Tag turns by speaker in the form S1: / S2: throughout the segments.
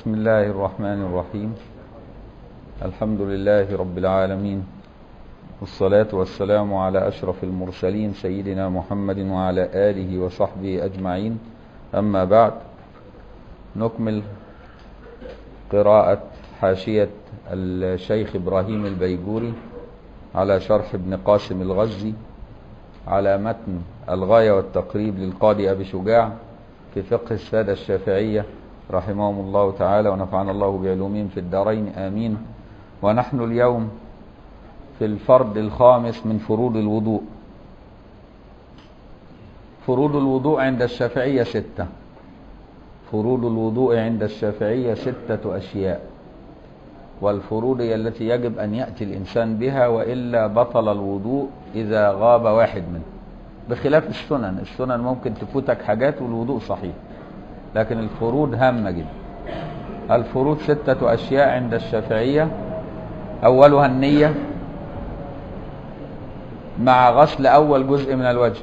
S1: بسم الله الرحمن الرحيم الحمد لله رب العالمين والصلاة والسلام على أشرف المرسلين سيدنا محمد وعلى آله وصحبه أجمعين أما بعد نكمل قراءة حاشية الشيخ إبراهيم البيجوري على شرح ابن قاسم الغزي على متن الغاية والتقريب للقاضي أبي شجاع في فقه السادة الشافعية رحمهم الله تعالى ونفعنا الله بعلومهم في الدارين آمين ونحن اليوم في الفرد الخامس من فروض الوضوء فروض الوضوء عند الشافعية ستة فروض الوضوء عند الشافعية ستة أشياء والفروض هي التي يجب أن يأتي الإنسان بها وإلا بطل الوضوء إذا غاب واحد منه بخلاف السنن السنن ممكن تفوتك حاجات والوضوء صحيح لكن الفروض هامة جدا الفروض ستة أشياء عند الشافعية أولها النية مع غسل أول جزء من الوجه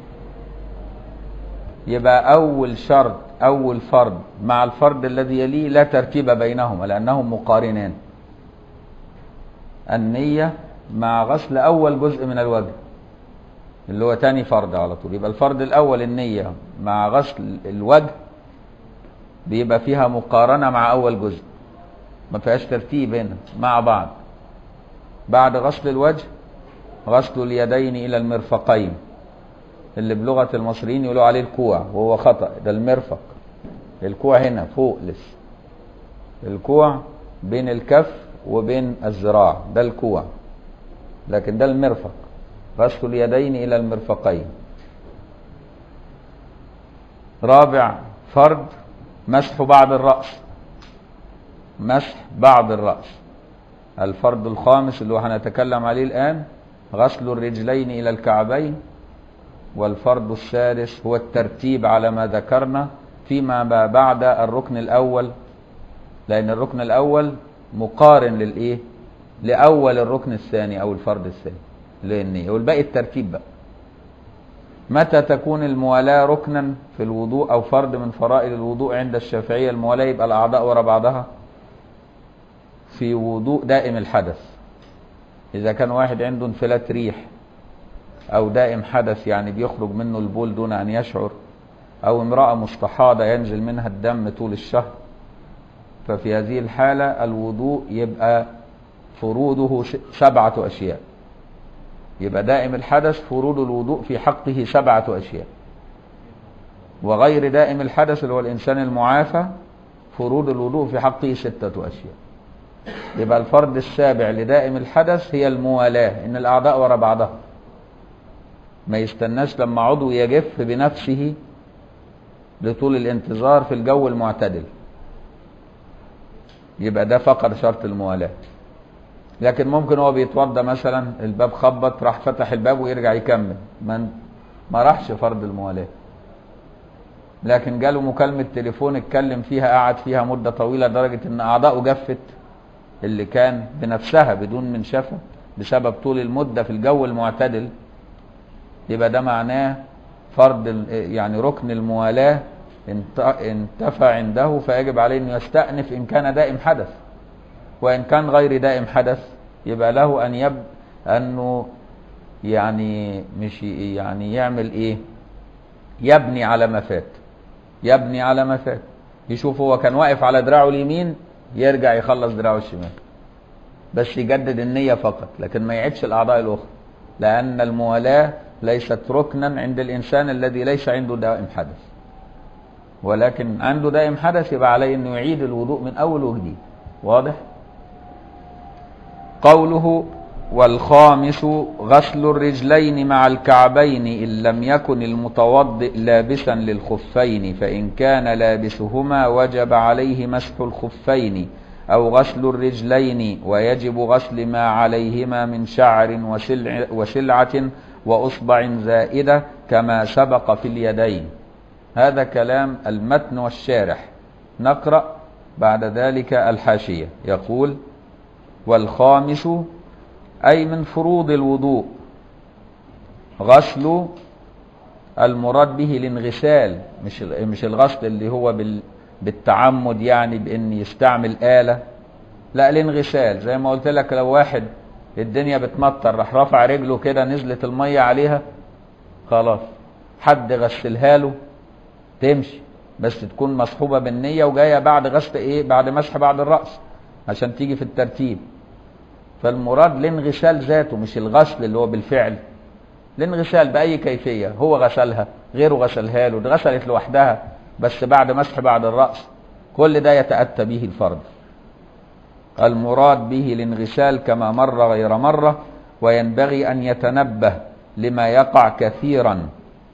S1: يبقى أول شرط أول فرض مع الفرض الذي يليه لا ترتيب بينهما لأنهم مقارنان النية مع غسل أول جزء من الوجه اللي هو تاني فرض على طول يبقى الفرض الأول النية مع غسل الوجه بيبقى فيها مقارنة مع أول جزء ما فيهاش ترتيب هنا مع بعض بعد غسل الوجه غسل اليدين إلى المرفقين اللي بلغة المصريين يقولوا عليه الكوع وهو خطأ ده المرفق الكوع هنا فوق لسه الكوع بين الكف وبين الذراع ده الكوع لكن ده المرفق غسل اليدين إلى المرفقين رابع فرض مسح بعض الرأس مسح بعض الرأس الفرض الخامس اللي هو هنتكلم عليه الآن غسل الرجلين إلى الكعبين والفرض السادس هو الترتيب على ما ذكرنا فيما بعد الركن الأول لأن الركن الأول مقارن للإيه؟ لأول الركن الثاني أو الفرض الثاني للنية والباقي الترتيب بقى متى تكون الموالاة ركنا في الوضوء أو فرض من فرائض الوضوء عند الشافعية الموالاة يبقى الأعضاء ورا بعضها في وضوء دائم الحدث إذا كان واحد عنده انفلات ريح أو دائم حدث يعني بيخرج منه البول دون أن يشعر أو امرأة مستحاضة ينزل منها الدم طول الشهر ففي هذه الحالة الوضوء يبقى فروضه سبعة أشياء يبقى دائم الحدث فروض الوضوء في حقه سبعة أشياء وغير دائم الحدث اللي هو الإنسان المعافى فروض الوضوء في حقه ستة أشياء يبقى الفرض السابع لدائم الحدث هي الموالاة إن الأعضاء ورا بعضها ما يستناش لما عضو يجف بنفسه لطول الانتظار في الجو المعتدل يبقى ده فقط شرط الموالاة لكن ممكن هو بيتوضى مثلا الباب خبط راح فتح الباب ويرجع يكمل من ما راحش فرض الموالاة لكن جاله مكالمة تليفون اتكلم فيها قعد فيها مدة طويلة لدرجة ان اعضاؤه جفت اللي كان بنفسها بدون منشفة بسبب طول المدة في الجو المعتدل يبقى ده معناه فرض يعني ركن الموالاة انتفى عنده فيجب عليه انه يستأنف ان كان دائم حدث وان كان غير دائم حدث يبقى له ان يب انه يعني مش يعني يعمل ايه يبني على ما فات يبني على ما فات يشوف هو كان واقف على دراعه اليمين يرجع يخلص دراعه الشمال بس يجدد النية فقط لكن ما يعيدش الأعضاء الأخرى لأن الموالاة ليست ركنا عند الإنسان الذي ليس عنده دائم حدث ولكن عنده دائم حدث يبقى عليه أنه يعيد الوضوء من أول وجديد واضح؟ قوله والخامس غسل الرجلين مع الكعبين إن لم يكن المتوضئ لابسا للخفين فإن كان لابسهما وجب عليه مسح الخفين أو غسل الرجلين ويجب غسل ما عليهما من شعر وسلع وسلعة وأصبع زائدة كما سبق في اليدين هذا كلام المتن والشارح نقرأ بعد ذلك الحاشية يقول والخامس أي من فروض الوضوء غسل المراد به الانغسال مش مش الغسل اللي هو بال بالتعمد يعني بان يستعمل آلة لا الانغسال زي ما قلت لك لو واحد الدنيا بتمطر راح رفع رجله كده نزلت المية عليها خلاص حد غسلها له تمشي بس تكون مصحوبة بالنية وجاية بعد غسل ايه بعد مسح بعد الرأس عشان تيجي في الترتيب فالمراد الانغسال ذاته مش الغسل اللي هو بالفعل الانغسال بأي كيفية هو غسلها غيره غسلها له اتغسلت لوحدها بس بعد مسح بعد الرأس كل ده يتأتى به الفرد المراد به الانغسال كما مر غير مرة وينبغي أن يتنبه لما يقع كثيرا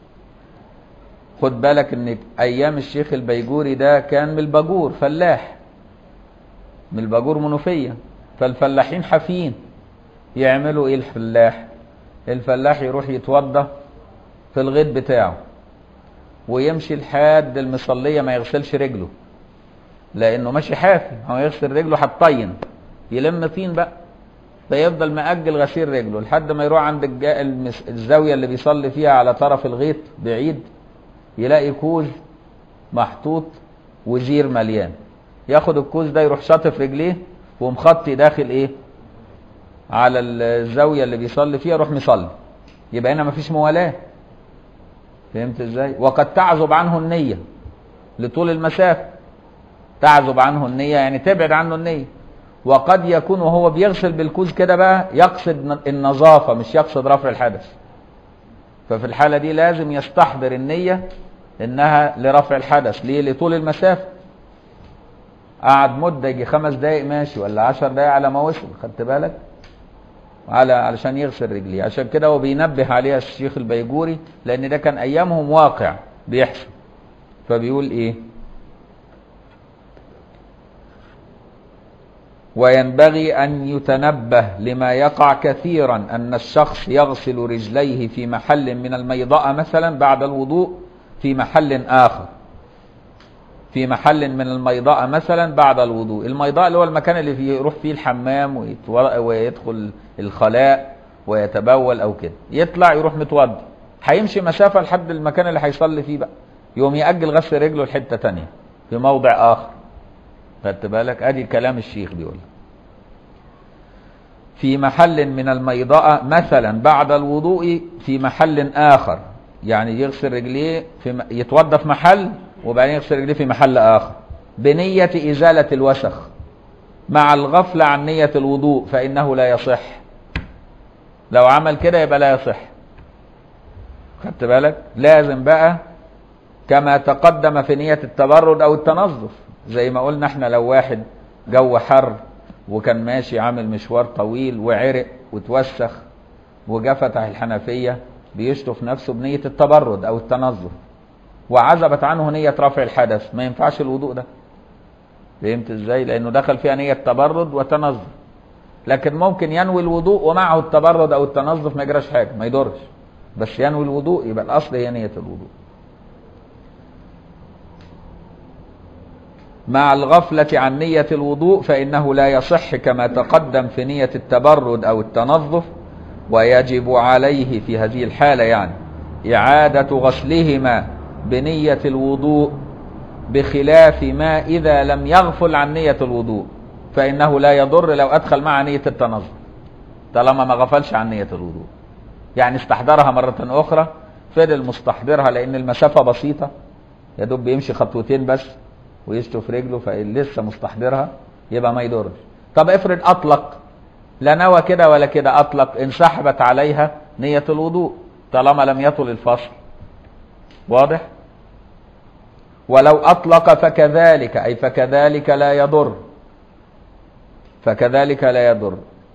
S1: خد بالك ان ايام الشيخ البيجوري ده كان من الباجور فلاح من الباجور منوفية فالفلاحين حافين يعملوا ايه الفلاح الفلاح يروح يتوضى في الغيط بتاعه ويمشي لحد المصلية ما يغسلش رجله لانه ماشي حافي هو يغسل رجله هتطين يلم طين بقى فيفضل مأجل غسيل رجله لحد ما يروح عند الجا- المس- الزاوية اللي بيصلي فيها على طرف الغيط بعيد يلاقي كوز محطوط وزير مليان ياخد الكوز ده يروح شاطف رجليه ومخطي داخل ايه على الزاوية اللي بيصلي فيها يروح مصلي يبقى هنا مفيش موالاة فهمت ازاي وقد تعزب عنه النية لطول المسافة تعزب عنه النية يعني تبعد عنه النية وقد يكون وهو بيغسل بالكوز كده بقى يقصد النظافة مش يقصد رفع الحدث ففي الحالة دي لازم يستحضر النية انها لرفع الحدث ليه لطول المسافة قعد مدة يجي خمس دقايق ماشي ولا عشر دقايق على ما وصل خدت بالك على علشان يغسل رجليه عشان كده هو بينبه عليها الشيخ البيجوري لان ده كان ايامهم واقع بيحصل فبيقول ايه وينبغي أن يتنبه لما يقع كثيرا أن الشخص يغسل رجليه في محل من الميضاء مثلا بعد الوضوء في محل آخر في محل من الميضاء مثلا بعد الوضوء الميضاء اللي هو المكان اللي فيه يروح فيه الحمام ويتو- ويدخل الخلاء ويتبول أو كده يطلع يروح متوضي هيمشي مسافة لحد المكان اللي هيصلي فيه بقى يقوم يأجل غسل رجله لحتة تانية في موضع آخر خدت بالك ادي كلام الشيخ بيقول في محل من الميضاء مثلا بعد الوضوء في محل اخر يعني يغسل رجليه في م- يتوضا في محل وبعدين يغسل رجليه في محل اخر بنية ازالة الوسخ مع الغفلة عن نية الوضوء فانه لا يصح لو عمل كده يبقى لا يصح خدت بالك لازم بقى كما تقدم في نية التبرد أو التنظف زي ما قلنا احنا لو واحد جو حر وكان ماشي عامل مشوار طويل وعرق وتوسخ وجا فتح الحنفية بيشطف نفسه بنية التبرد أو التنظف وعزبت عنه نية رفع الحدث ما ينفعش الوضوء ده فهمت ازاي لأنه دخل فيها نية تبرد وتنظف لكن ممكن ينوي الوضوء ومعه التبرد أو التنظف ما يجراش حاجة ما يضرش بس ينوي الوضوء يبقى الأصل هي نية الوضوء مع الغفلة عن نية الوضوء فإنه لا يصح كما تقدم في نية التبرد أو التنظف ويجب عليه في هذه الحالة يعني إعادة غسلهما بنية الوضوء بخلاف ما إذا لم يغفل عن نية الوضوء فإنه لا يضر لو أدخل مع نية التنظف طالما ما غفلش عن نية الوضوء يعني استحضرها مرة أخرى فضل مستحضرها لأن المسافة بسيطة يا دوب بيمشي خطوتين بس ويشطف رجله فلسه مستحضرها يبقى ما يضرش طب افرض اطلق لا نوى كده ولا كده اطلق انسحبت عليها نية الوضوء طالما لم يطل الفصل واضح ولو اطلق فكذلك اي فكذلك لا يضر فكذلك لا يضر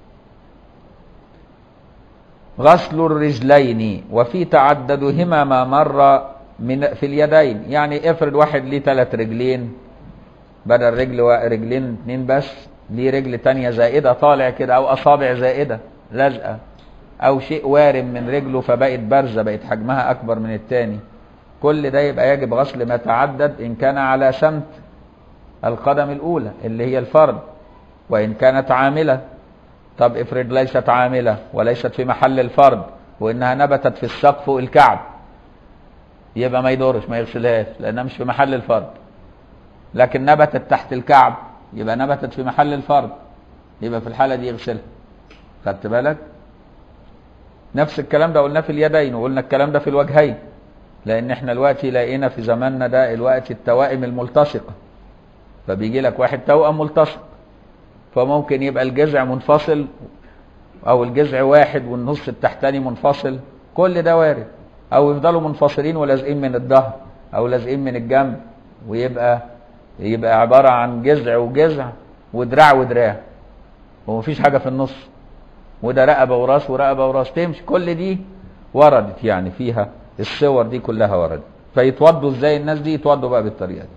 S1: غسل الرجلين وفي تعددهما ما مر من في اليدين يعني افرض واحد ليه ثلاث رجلين بدل رجل و- رجلين اتنين بس ليه رجل تانية زائدة طالع كده او اصابع زائدة لازقة او شيء وارم من رجله فبقت بارزة بقت حجمها اكبر من التاني كل ده يبقى يجب غسل ما تعدد ان كان على سمت القدم الاولى اللي هي الفرد وان كانت عاملة طب افرض ليست عاملة وليست في محل الفرد وانها نبتت في الساق فوق الكعب يبقى ما يدورش ما يغسلهاش لانها مش في محل الفرد لكن نبتت تحت الكعب يبقى نبتت في محل الفرض يبقى في الحالة دي يغسلها خدت بالك نفس الكلام ده قلناه في اليدين وقلنا الكلام ده في الوجهين لان احنا دلوقتي لقينا في زماننا ده الوقت التوائم الملتصقة فبيجي لك واحد توأم ملتصق فممكن يبقى الجذع منفصل او الجذع واحد والنص التحتاني منفصل كل ده وارد او يفضلوا منفصلين ولازقين من الظهر او لازقين من الجنب ويبقى يبقى عبارة عن جذع وجذع ودراع ودراع ومفيش حاجة في النص وده رقبة وراس ورقبة وراس تمشي كل دي وردت يعني فيها الصور دي كلها وردت فيتوضوا ازاي الناس دي يتوضوا بقى بالطريقة دي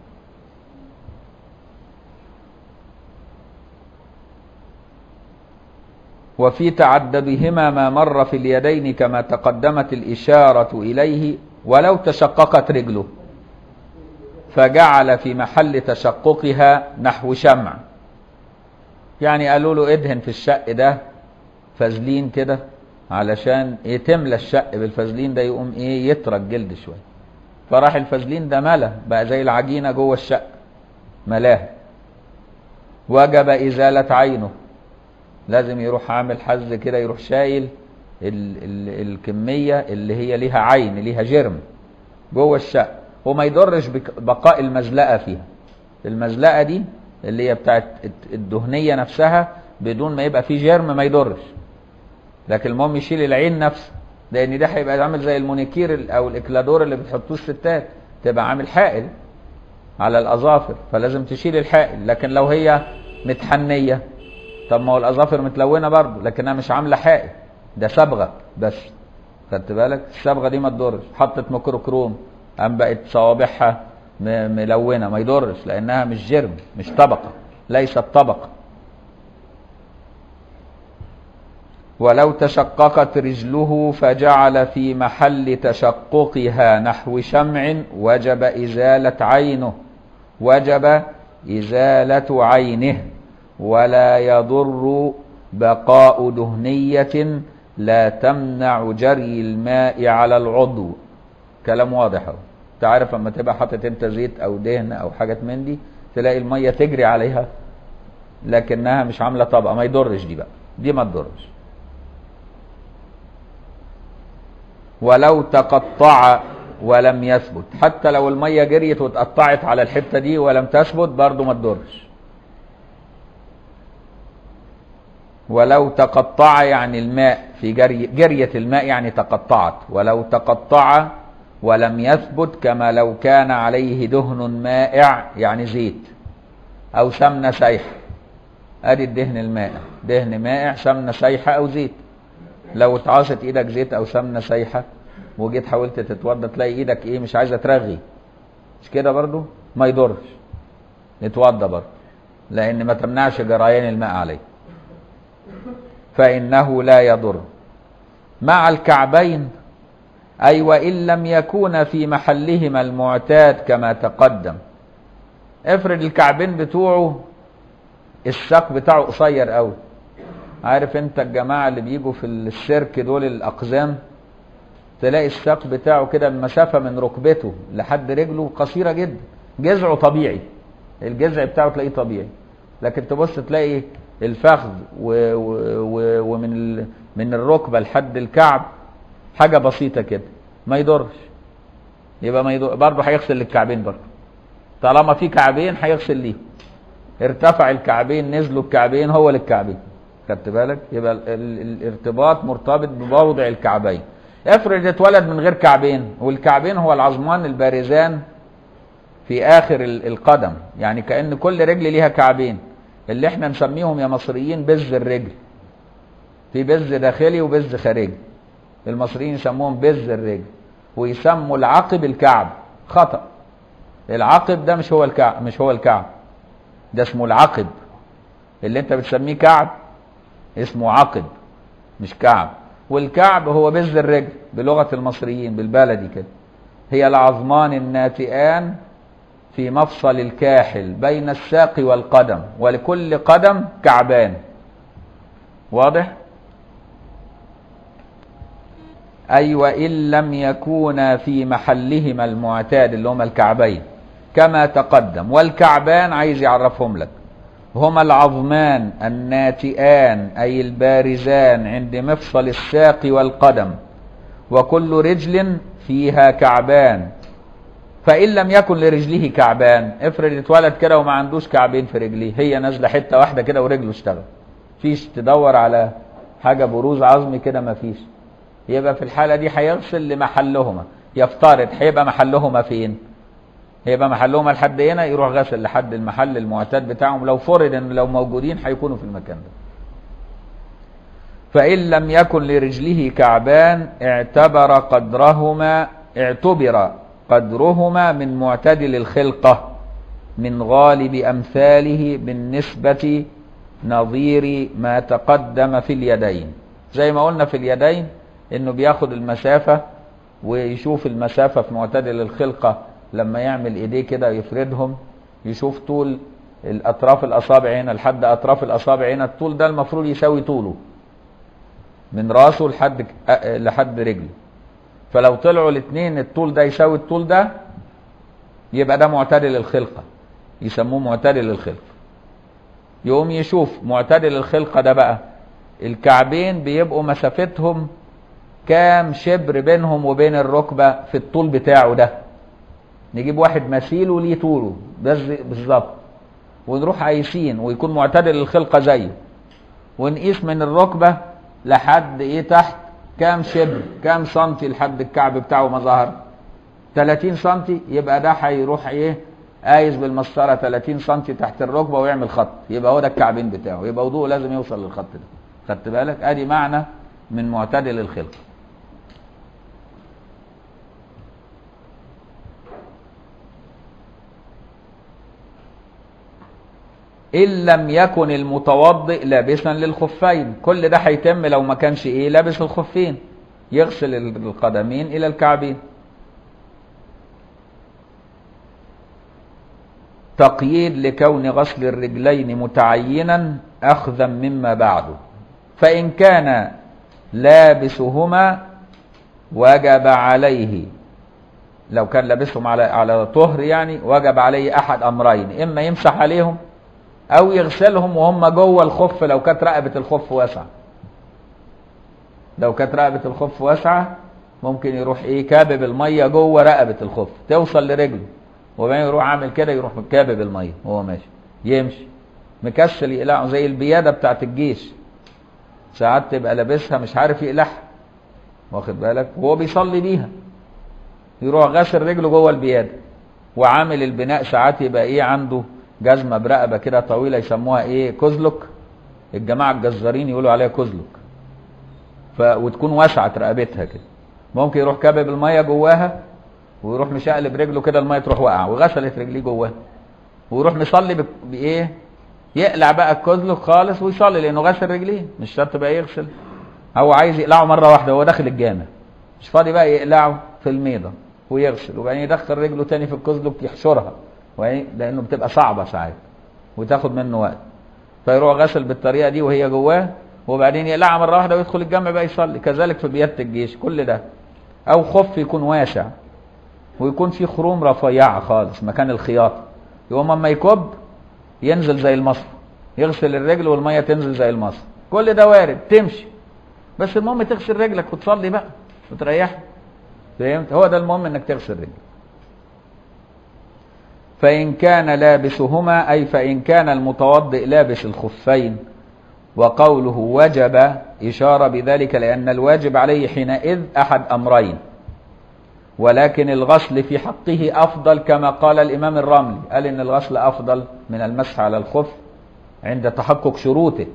S1: وفي تعددهما ما مر في اليدين كما تقدمت الإشارة إليه ولو تشققت رجله فجعل في محل تشققها نحو شمع يعني قالوا له ادهن في الشق ده فازلين كده علشان يتملى الشق بالفازلين ده يقوم ايه يطرى الجلد شويه فراح الفازلين ده ملا بقى زي العجينه جوه الشق ملاها وجب ازاله عينه لازم يروح عامل حز كده يروح شايل ال ال الكميه اللي هي ليها عين ليها جرم جوه الشق وما يضرش بقاء المزلقه فيها المزلقه دي اللي هي بتاعت الدهنيه نفسها بدون ما يبقى فيه جرم ما يضرش لكن المهم يشيل العين نفسه لان ده هيبقى عامل زي المونيكير او الاكلادور اللي بتحطوه الستات تبقى عامل حائل على الاظافر فلازم تشيل الحائل لكن لو هي متحنيه طب ما هو الاظافر متلونه برضه لكنها مش عامله حائل ده صبغه بس خدت بالك الصبغه دي ما تضرش حطت ميكروكروم قام بقت صوابعها ملونه ما يضرش لانها مش جرم مش طبقه ليست طبقه ولو تشققت رجله فجعل في محل تشققها نحو شمع وجب إزالة عينه وجب إزالة عينه ولا يضر بقاء دهنية لا تمنع جري الماء على العضو كلام واضح اهو تعرف لما تبقى حاطط انت زيت او دهن او حاجات من دي تلاقي الميه تجري عليها لكنها مش عامله طبقه ما يضرش دي بقى دي ما تضرش ولو تقطع ولم يثبت حتى لو الميه جريت واتقطعت على الحته دي ولم تثبت برضه ما تضرش ولو تقطع يعني الماء في جري جرية الماء يعني تقطعت ولو تقطع ولم يثبت كما لو كان عليه دهن مائع يعني زيت او سمنة سايحة ادي الدهن المائع دهن مائع سمنة سايحة او زيت لو اتعاصت ايدك زيت او سمنة سايحة وجيت حاولت تتوضى تلاقي ايدك ايه مش عايزة ترغي مش كده برضو ما يضرش نتوضى برضو لان ما تمنعش جريان الماء عليه فإنه لا يضر مع الكعبين أي وإن لم يكون في محلهما المعتاد كما تقدم افرض الكعبين بتوعه الساق بتاعه قصير قوي عارف انت الجماعة اللي بيجوا في السيرك دول الأقزام تلاقي الساق بتاعه كده المسافة من ركبته لحد رجله قصيرة جدا جذعه طبيعي الجذع بتاعه تلاقيه طبيعي لكن تبص تلاقي الفخذ و و و ومن ال من الركبه لحد الكعب حاجه بسيطه كده ما يضرش يبقى ما يضر برضه هيغسل الكعبين برضه طالما في كعبين هيغسل ليه ارتفع الكعبين نزلوا الكعبين هو للكعبين خدت بالك يبقى ال ال الارتباط مرتبط بموضع الكعبين افرض اتولد من غير كعبين والكعبين هو العظمان البارزان في اخر القدم يعني كان كل رجل ليها كعبين اللي احنا نسميهم يا مصريين بز الرجل في بز داخلي وبز خارجي المصريين يسموهم بز الرجل ويسموا العقب الكعب خطأ العقب ده مش هو الكعب مش هو الكعب ده اسمه العقب اللي انت بتسميه كعب اسمه عقب مش كعب والكعب هو بز الرجل بلغة المصريين بالبلدي كده هي العظمان الناتئان في مفصل الكاحل بين الساق والقدم ولكل قدم كعبان واضح أي وإن لم يكونا في محلهما المعتاد اللي هما الكعبين كما تقدم والكعبان عايز يعرفهم لك هما العظمان الناتئان أي البارزان عند مفصل الساق والقدم وكل رجل فيها كعبان فإن لم يكن لرجله كعبان افرض اتولد كده وما عندوش كعبين في رجليه هي نازلة حتة واحدة كده ورجله اشتغل فيش تدور على حاجة بروز عظمي كده ما فيش يبقى في الحالة دي هيغسل لمحلهما يفترض هيبقى محلهما فين هيبقى محلهما لحد هنا يروح غسل لحد المحل المعتاد بتاعهم لو فرض ان لو موجودين هيكونوا في المكان ده فإن لم يكن لرجله كعبان اعتبر قدرهما اعتبر قدرهما من معتدل الخلقة من غالب أمثاله بالنسبة نظير ما تقدم في اليدين زي ما قلنا في اليدين انه بياخد المسافة ويشوف المسافة في معتدل الخلقة لما يعمل ايديه كده يفردهم يشوف طول الاطراف الاصابع هنا لحد اطراف الاصابع هنا الطول ده المفروض يساوي طوله من راسه لحد لحد رجله فلو طلعوا الاثنين الطول ده يساوي الطول ده يبقى ده معتدل الخلقة يسموه معتدل الخلقة يقوم يشوف معتدل الخلقة ده بقى الكعبين بيبقوا مسافتهم كام شبر بينهم وبين الركبة في الطول بتاعه ده نجيب واحد مثيله ليه طوله بس بالظبط ونروح قايسين ويكون معتدل الخلقة زيه ونقيس من الركبة لحد ايه تحت كام شبر كام سنتي لحد الكعب بتاعه ما ظهر 30 سنتي يبقى ده هيروح ايه قايس بالمسطره 30 سنتي تحت الركبه ويعمل خط يبقى هو ده الكعبين بتاعه يبقى وضوءه لازم يوصل للخط ده خدت بالك ادي معنى من معتدل الخلقه إن لم يكن المتوضئ لابسا للخفين كل ده هيتم لو ما كانش إيه لابس الخفين يغسل القدمين إلى الكعبين تقييد لكون غسل الرجلين متعينا أخذا مما بعده فإن كان لابسهما وجب عليه لو كان لابسهم على على طهر يعني وجب عليه أحد أمرين إما يمسح عليهم او يغسلهم وهم جوه الخف لو كانت رقبه الخف واسعه لو كانت رقبه الخف واسعه ممكن يروح ايه كابب الميه جوه رقبه الخف توصل لرجله وبعدين يروح عامل كده يروح كابب الميه وهو ماشي يمشي مكسل يقلعه زي البياده بتاعت الجيش ساعات تبقى لابسها مش عارف يقلعها واخد بالك وهو بيصلي بيها يروح غاسل رجله جوه البياده وعامل البناء ساعات يبقى ايه عنده جزمة برقبة كده طويلة يسموها ايه كزلك الجماعة الجزارين يقولوا عليها كزلك ف... وتكون واسعة رقبتها كده ممكن يروح كابب المية جواها ويروح مشقلب رجله كده المية تروح واقعة وغسلت رجليه جواها ويروح مصلي ب... بايه يقلع بقى الكزلك خالص ويصلي لانه غسل رجليه مش شرط بقى يغسل هو عايز يقلعه مرة واحدة وهو داخل الجامع مش فاضي بقى يقلعه في الميضة ويغسل وبعدين يدخل رجله تاني في الكزلك يحشرها لانه بتبقى صعبه ساعات وتاخد منه وقت فيروح غسل بالطريقه دي وهي جواه وبعدين يقلعها مره واحده ويدخل الجامع بقى يصلي كذلك في بياده الجيش كل ده او خف يكون واسع ويكون فيه خروم رفيعه خالص مكان الخياطه يقوم اما يكب ينزل زي المصفى يغسل الرجل والميه تنزل زي المصفى كل ده وارد تمشي بس المهم تغسل رجلك وتصلي بقى وتريح فهمت هو ده المهم انك تغسل رجلك فإن كان لابسهما أي فإن كان المتوضئ لابس الخفين وقوله وجب إشارة بذلك لأن الواجب عليه حينئذ أحد أمرين ولكن الغسل في حقه أفضل كما قال الإمام الرملي قال إن الغسل أفضل من المسح على الخف عند تحقق شروطه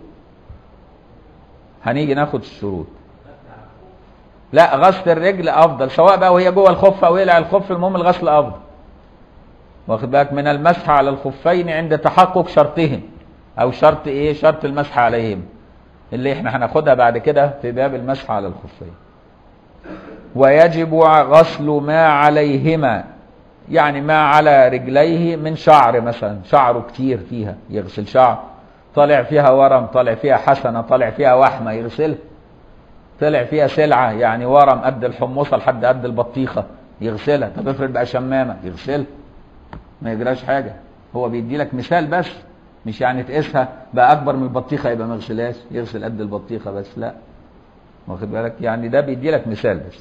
S1: هنيجي ناخد الشروط لا غسل الرجل أفضل سواء بقى وهي جوه الخف أو يقلع الخف المهم الغسل أفضل واخد بالك من المسح على الخفين عند تحقق شرطهم او شرط ايه شرط المسح عليهم اللي احنا هناخدها بعد كده في باب المسح على الخفين ويجب غسل ما عليهما يعني ما على رجليه من شعر مثلا شعره كتير فيها يغسل شعر طالع فيها ورم طالع فيها حسنة طالع فيها وحمة يغسلها طلع فيها سلعة يعني ورم قد الحمصة لحد قد البطيخة يغسلها طب افرض بقى شمامة يغسلها ما يجراش حاجه هو بيدي لك مثال بس مش يعني تقيسها بقى اكبر من البطيخه يبقى ما يغسلهاش يغسل قد البطيخه بس لا واخد بالك يعني ده بيدي لك مثال بس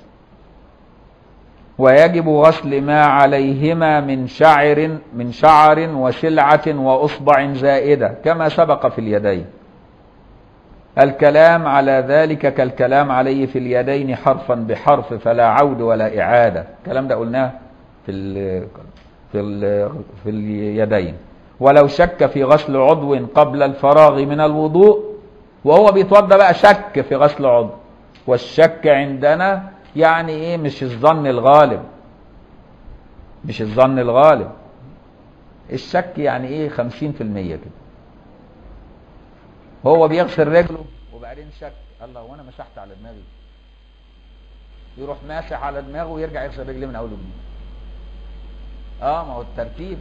S1: ويجب غسل ما عليهما من شعر من شعر وسلعة وأصبع زائدة كما سبق في اليدين الكلام على ذلك كالكلام عليه في اليدين حرفا بحرف فلا عود ولا إعادة الكلام ده قلناه في ال في ال في اليدين ولو شك في غسل عضو قبل الفراغ من الوضوء وهو بيتوضا بقى شك في غسل عضو والشك عندنا يعني ايه مش الظن الغالب مش الظن الغالب الشك يعني ايه خمسين في المية كده هو بيغسل رجله وبعدين شك الله وانا مسحت على دماغي يروح ماسح على دماغه ويرجع يغسل رجليه من اول وجديد اه ما هو الترتيب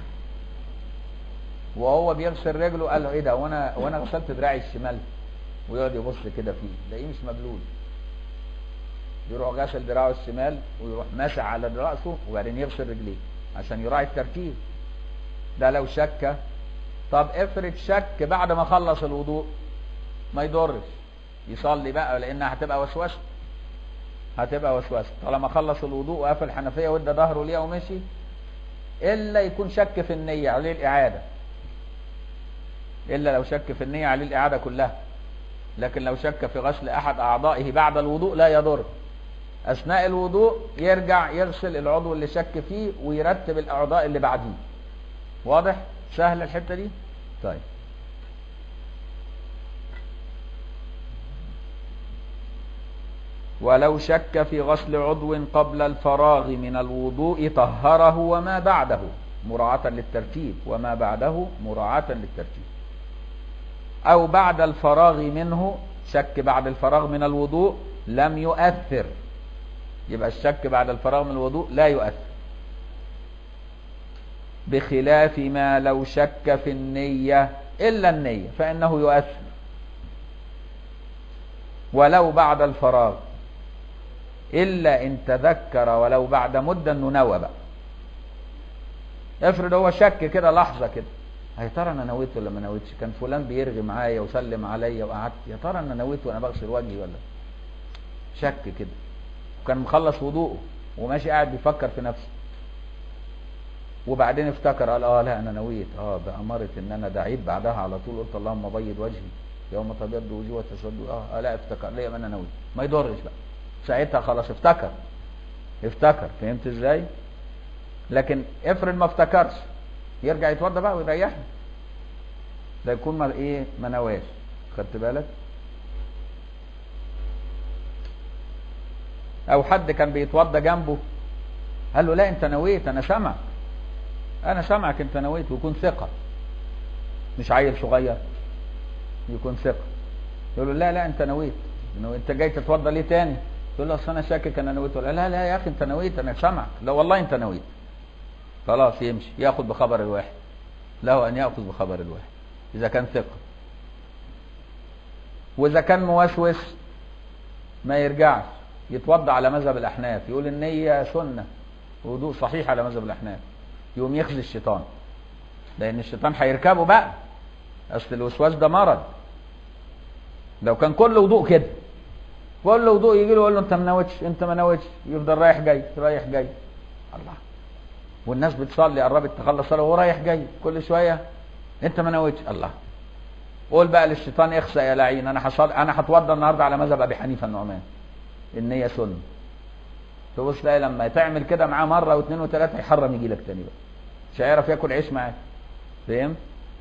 S1: وهو بيغسل رجله قال له ايه ده وانا وانا غسلت دراعي الشمال ويقعد يبص كده فيه تلاقيه مش مبلول يروح غسل دراعه الشمال ويروح ماسح على راسه وبعدين يغسل رجليه عشان يراعي الترتيب ده لو شك طب افرض شك بعد ما خلص الوضوء ما يضرش يصلي بقى لانها هتبقى وسوسه هتبقى وسوسه طالما خلص الوضوء وقفل الحنفيه وادى ظهره ليها ومشي الا يكون شك في النيه عليه الاعاده الا لو شك في النيه عليه الاعاده كلها لكن لو شك في غسل احد اعضائه بعد الوضوء لا يضر اثناء الوضوء يرجع يغسل العضو اللي شك فيه ويرتب الاعضاء اللي بعديه واضح سهل الحته دي طيب ولو شك في غسل عضو قبل الفراغ من الوضوء طهره وما بعده مراعاة للترتيب وما بعده مراعاة للترتيب أو بعد الفراغ منه شك بعد الفراغ من الوضوء لم يؤثر يبقى الشك بعد الفراغ من الوضوء لا يؤثر بخلاف ما لو شك في النية إلا النية فإنه يؤثر ولو بعد الفراغ إلا إن تذكر ولو بعد مدة إنه نوى بقى افرض هو شك كده لحظة كده يا ترى انا نويت ولا ما نويتش كان فلان بيرغي معايا وسلم عليا وقعدت يا ترى انا نويت وانا بغسل وجهي ولا شك كده وكان مخلص وضوءه وماشي قاعد بيفكر في نفسه وبعدين افتكر قال اه لا انا نويت اه بأمارة ان انا دعيت بعدها على طول قلت اللهم بيض وجهي يوم تبيض وجوه وتسود اه, آه لا افتكر ليه ما انا نويت ما يضرش بقى ساعتها خلاص افتكر افتكر فهمت ازاي لكن افرض ما افتكرش يرجع يتوضى بقى ويريحني ده يكون ما ايه ما نواش خدت بالك او حد كان بيتوضى جنبه قال له لا انت نويت انا سامعك انا سامعك انت نويت ويكون ثقه مش عيل صغير يكون ثقه يقول له لا لا انت نويت انت جاي تتوضى ليه تاني تقول له اصل انا شاكك انا نويت ولا لا لا يا اخي انت نويت انا سامعك لا والله انت نويت خلاص يمشي ياخذ بخبر الواحد له ان ياخذ بخبر الواحد اذا كان ثقه واذا كان موسوس ما يرجعش يتوضا على مذهب الاحناف يقول النيه سنه وضوء صحيح على مذهب الاحناف يقوم يخزي الشيطان لان الشيطان هيركبه بقى اصل الوسواس ده مرض لو كان كل وضوء كده كل وضوء يجي له يقول له انت ما نويتش انت ما نويتش يفضل رايح جاي رايح جاي الله والناس بتصلي قربت تخلص صلاه وهو رايح جاي كل شويه انت ما نويتش الله قول بقى للشيطان اخسى يا لعين انا حصل انا هتوضى النهارده على مذهب ابي حنيفه النعمان النيه سنه تبص تلاقي لما تعمل كده معاه مره واثنين وثلاثه يحرم يجي لك تاني بقى مش هيعرف ياكل عيش معاك فهمت؟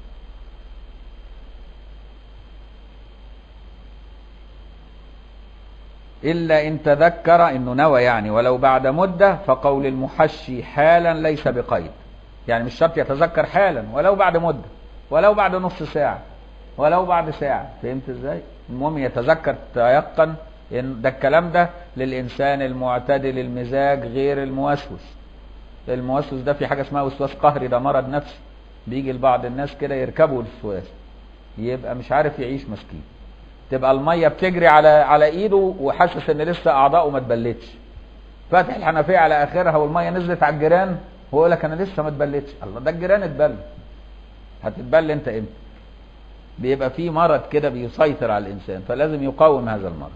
S1: إلا إن تذكر إنه نوى يعني ولو بعد مدة فقول المحشي حالا ليس بقيد يعني مش شرط يتذكر حالا ولو بعد مدة ولو بعد نص ساعة ولو بعد ساعة فهمت ازاي المهم يتذكر تيقن إن ده الكلام ده للإنسان المعتدل المزاج غير الموسوس الموسوس ده في حاجة اسمها وسواس قهري ده مرض نفسي بيجي لبعض الناس كده يركبوا الوسواس يبقى مش عارف يعيش مسكين تبقى الميه بتجري على على ايده وحاسس ان لسه اعضائه ما اتبلتش فاتح الحنفيه على اخرها والميه نزلت على الجيران هو يقول لك انا لسه ما اتبلتش الله ده الجيران اتبل هتتبل انت امتى بيبقى في مرض كده بيسيطر على الانسان فلازم يقاوم هذا المرض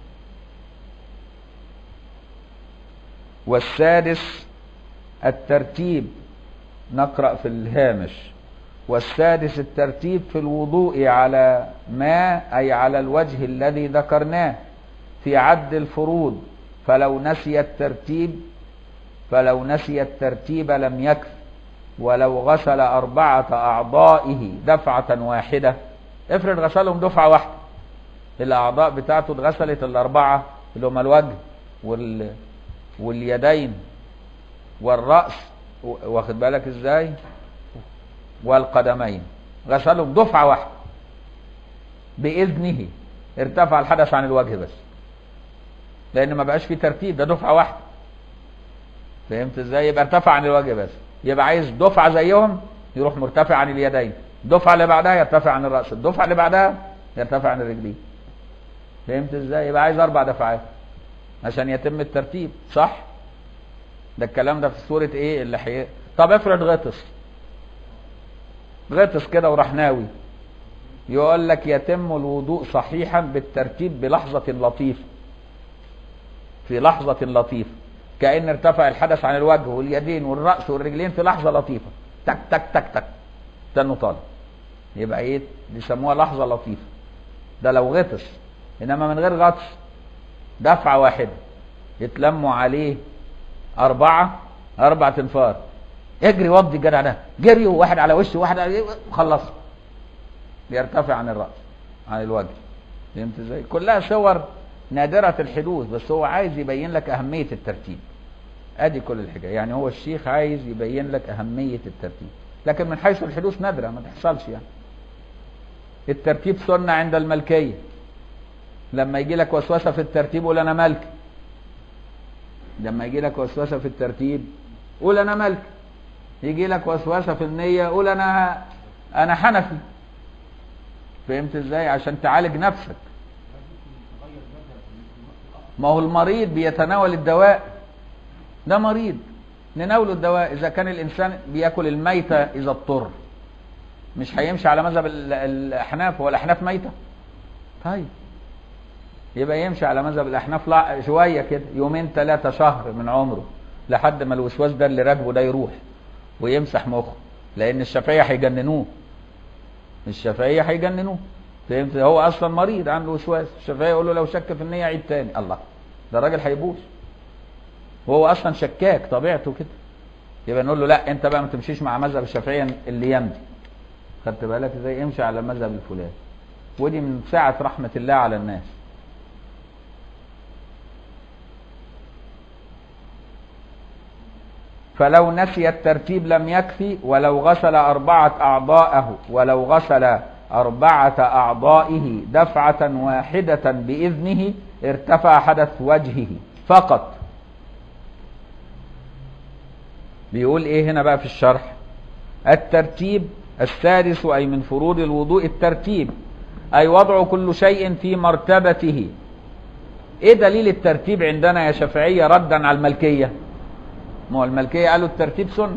S1: والسادس الترتيب نقرأ في الهامش والسادس الترتيب في الوضوء على ما أي على الوجه الذي ذكرناه في عد الفروض فلو نسي الترتيب فلو نسي الترتيب لم يكف ولو غسل أربعة أعضائه دفعة واحدة افرض غسلهم دفعة واحدة الأعضاء بتاعته اتغسلت الأربعة اللي هما الوجه وال... واليدين والرأس واخد بالك ازاي والقدمين غسلهم دفعة واحدة بإذنه ارتفع الحدث عن الوجه بس لأن ما بقاش فيه ترتيب ده دفعة واحدة فهمت ازاي يبقى ارتفع عن الوجه بس يبقى عايز دفعة زيهم يروح مرتفع عن اليدين الدفعة اللي بعدها يرتفع عن الرأس الدفعة اللي بعدها يرتفع عن الرجلين فهمت ازاي يبقى عايز أربع دفعات عشان يتم الترتيب صح ده الكلام ده في سورة ايه اللي حي... طب افرض غطس غطس كده وراح ناوي يقول لك يتم الوضوء صحيحا بالترتيب بلحظة لطيفة في لحظة لطيفة كأن ارتفع الحدث عن الوجه واليدين والرأس والرجلين في لحظة لطيفة تك تك تك تك استنوا طالب يبقى ايه بيسموها لحظة لطيفة ده لو غطس انما من غير غطس دفعة واحدة يتلموا عليه أربعة أربع تنفار اجري وضي الجدع ده جري واحد على وشه واحد على خلص بيرتفع عن الرأس عن الوجه فهمت ازاي؟ كلها صور نادرة الحدوث بس هو عايز يبين لك أهمية الترتيب ادي كل الحكاية يعني هو الشيخ عايز يبين لك أهمية الترتيب لكن من حيث الحدوث نادرة ما تحصلش يعني الترتيب سنة عند الملكية لما يجي لك وسوسة في الترتيب قول أنا ملك لما يجي لك وسوسة في الترتيب قول أنا ملك يجي لك وسوسة في النية قول أنا أنا حنفي فهمت ازاي عشان تعالج نفسك ما هو المريض بيتناول الدواء ده مريض نناوله الدواء اذا كان الانسان بياكل الميتة اذا اضطر مش هيمشي على مذهب الاحناف هو الاحناف ميتة طيب يبقى يمشي على مذهب الاحناف لا شوية كده يومين ثلاثة شهر من عمره لحد ما الوسواس ده اللي راكبه ده يروح ويمسح مخه لان الشافعية هيجننوه الشافعية هيجننوه فهمت هو اصلا مريض عنده وسواس الشافعية يقول له لو شك في النية عيد تاني الله ده الراجل هيبوظ وهو اصلا شكاك طبيعته كده يبقى نقول له لا انت بقى ما تمشيش مع مذهب الشافعية اللي يمضي خدت بالك ازاي امشي على مذهب الفلان ودي من سعة رحمة الله على الناس فلو نسي الترتيب لم يكفي ولو غسل أربعة أعضاءه ولو غسل أربعة أعضائه دفعة واحدة بإذنه ارتفع حدث وجهه فقط بيقول ايه هنا بقى في الشرح الترتيب السادس أي من فروض الوضوء الترتيب أي وضع كل شيء في مرتبته ايه دليل الترتيب عندنا يا شافعية ردا على الملكية ما هو الملكية قالوا الترتيب سنة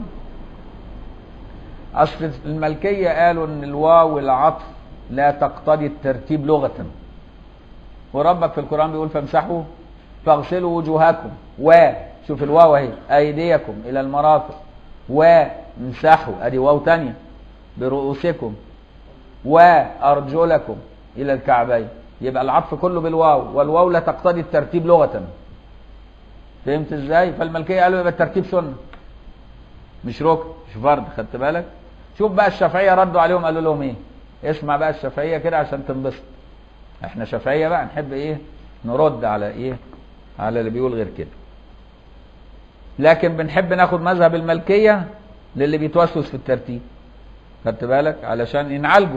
S1: أصل الملكية قالوا إن الواو العطف لا تقتضي الترتيب لغة وربك في القرآن بيقول فامسحوا فاغسلوا وجوهكم و شوف الواو اهي أيديكم إلى المرافق وامسحوا أدي واو تانية برؤوسكم وأرجلكم إلى الكعبين يبقى العطف كله بالواو والواو لا تقتضي الترتيب لغة فهمت ازاي فالملكيه قالوا يبقى الترتيب سنه مش ركن مش فرض خدت بالك شوف بقى الشافعيه ردوا عليهم قالوا لهم ايه اسمع بقى الشافعيه كده عشان تنبسط احنا شافعيه بقى نحب ايه نرد على ايه على اللي بيقول غير كده لكن بنحب ناخد مذهب الملكيه للي بيتوسوس في الترتيب خدت بالك علشان ينعالجوا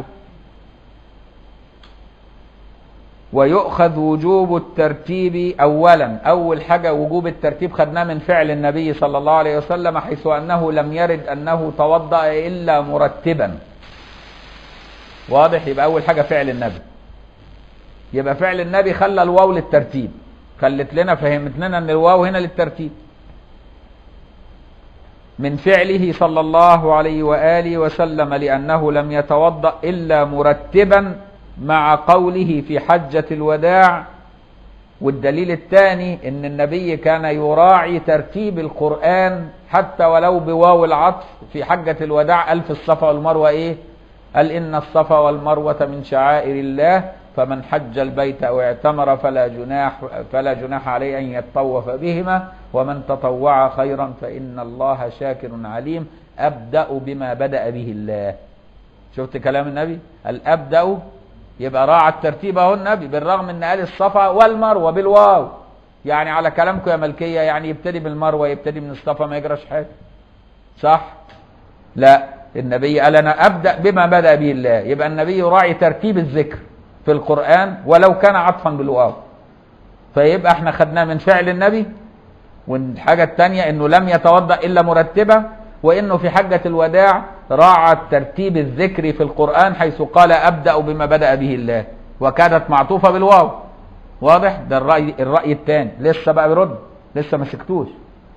S1: ويؤخذ وجوب الترتيب اولا اول حاجه وجوب الترتيب خدناه من فعل النبي صلى الله عليه وسلم حيث انه لم يرد انه توضا الا مرتبا واضح يبقى اول حاجه فعل النبي يبقى فعل النبي خلى الواو للترتيب خلت لنا فهمت لنا ان الواو هنا للترتيب من فعله صلى الله عليه وآله وسلم لأنه لم يتوضأ إلا مرتبا مع قوله في حجة الوداع والدليل الثاني ان النبي كان يراعي ترتيب القرآن حتى ولو بواو العطف في حجة الوداع ألف الصفا والمروة ايه قال ان الصفا والمروة من شعائر الله فمن حج البيت او اعتمر فلا جناح فلا جناح عليه ان يتطوف بهما ومن تطوع خيرا فان الله شاكر عليم ابدا بما بدا به الله شفت كلام النبي الابدا يبقى راعى الترتيب اهو النبي بالرغم ان قال الصفا والمروه بالواو يعني على كلامكم يا ملكيه يعني يبتدي بالمروه يبتدي من الصفا ما يجراش حاجه صح لا النبي قال انا ابدا بما بدا به الله يبقى النبي يراعي ترتيب الذكر في القران ولو كان عطفا بالواو فيبقى احنا خدناه من فعل النبي والحاجه الثانيه انه لم يتوضا الا مرتبه وانه في حجه الوداع راعى الترتيب الذكري في القران حيث قال ابدا بما بدا به الله وكانت معطوفه بالواو واضح ده الراي الراي الثاني لسه بقى بيرد لسه ما سكتوش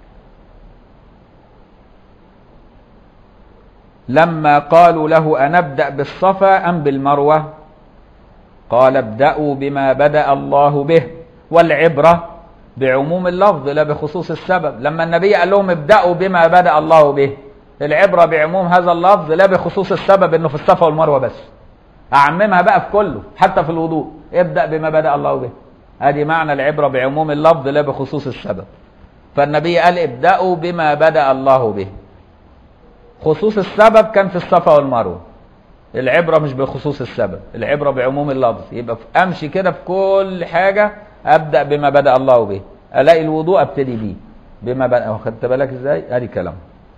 S1: لما قالوا له أنبدأ بالصفا أم بالمروة قال ابدأوا بما بدأ الله به والعبرة بعموم اللفظ لا بخصوص السبب لما النبي قال لهم ابدأوا بما بدأ الله به العبرة بعموم هذا اللفظ لا بخصوص السبب انه في الصفا والمروة بس اعممها بقى في كله حتى في الوضوء ابدأ بما بدأ الله به ادي معنى العبرة بعموم اللفظ لا بخصوص السبب فالنبي قال ابدأوا بما بدأ الله به خصوص السبب كان في الصفا والمروة العبرة مش بخصوص السبب العبرة بعموم اللفظ يبقى امشي كده في كل حاجة ابدأ بما بدأ الله به الاقي الوضوء ابتدي بيه بما بدأ خدت بالك ازاي ادي كلام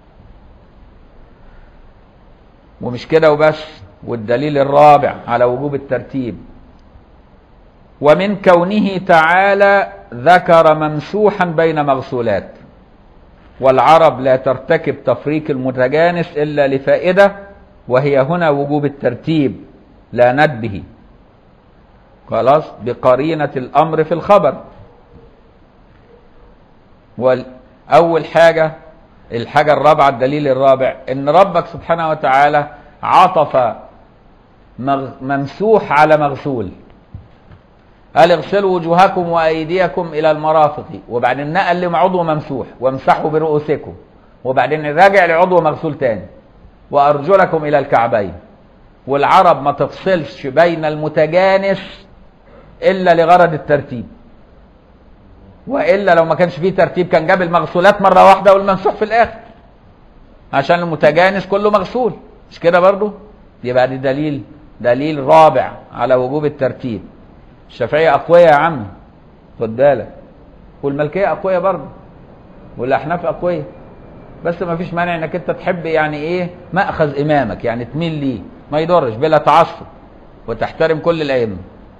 S1: ومش كده وبس والدليل الرابع على وجوب الترتيب ومن كونه تعالى ذكر ممسوحا بين مغسولات والعرب لا ترتكب تفريق المتجانس إلا لفائدة وهي هنا وجوب الترتيب لا ندبه خلاص بقرينة الأمر في الخبر أول حاجة الحاجة الرابعة الدليل الرابع إن ربك سبحانه وتعالى عطف ممسوح على مغسول قال اغسلوا وجوهكم وايديكم الى المرافق وبعدين نقل لعضو ممسوح وامسحوا برؤوسكم وبعدين راجع لعضو مغسول تاني وارجلكم الى الكعبين والعرب ما تفصلش بين المتجانس الا لغرض الترتيب والا لو ما كانش فيه ترتيب كان جاب المغسولات مره واحده والممسوح في الاخر عشان المتجانس كله مغسول مش كده برضو يبقى دي دليل دليل رابع على وجوب الترتيب الشافعية أقوياء يا عم خد بالك والملكية أقوياء برضه والأحناف أقوياء بس ما فيش مانع انك انت تحب يعني ايه مأخذ امامك يعني تميل ليه ما يضرش بلا تعصب وتحترم كل الائمه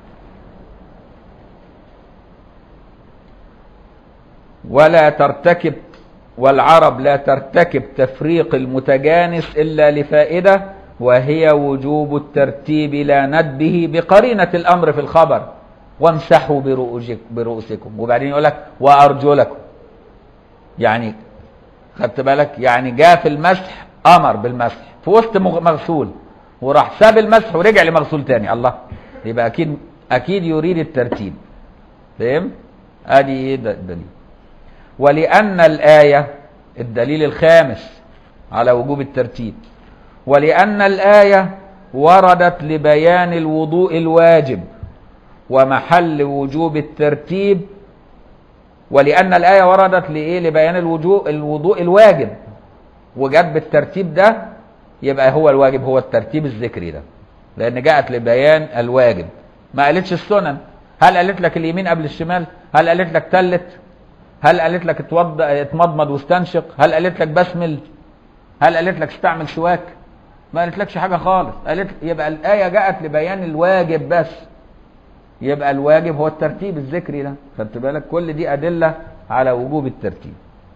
S1: ولا ترتكب والعرب لا ترتكب تفريق المتجانس الا لفائده وهي وجوب الترتيب لا ندبه بقرينه الامر في الخبر وامسحوا برؤوسكم وبعدين يقول لك وارجلكم يعني خدت بالك يعني جاء في المسح امر بالمسح في وسط مغسول وراح ساب المسح ورجع لمغسول تاني الله يبقى اكيد اكيد يريد الترتيب فهم ادي ايه الدليل ولان الايه الدليل الخامس على وجوب الترتيب ولان الايه وردت لبيان الوضوء الواجب ومحل وجوب الترتيب ولأن الآية وردت لإيه لبيان الوجوء الوضوء الواجب وجت بالترتيب ده يبقى هو الواجب هو الترتيب الذكري ده لأن جاءت لبيان الواجب ما قالتش السنن هل قالت لك اليمين قبل الشمال هل قالت لك تلت هل قالت لك اتوض اتمضمض واستنشق هل قالت لك بسمل هل قالت لك استعمل سواك ما قالت لكش حاجة خالص قالت يبقى الآية جاءت لبيان الواجب بس يبقى الواجب هو الترتيب الذكري ده خدت بالك كل دي أدلة على وجوب الترتيب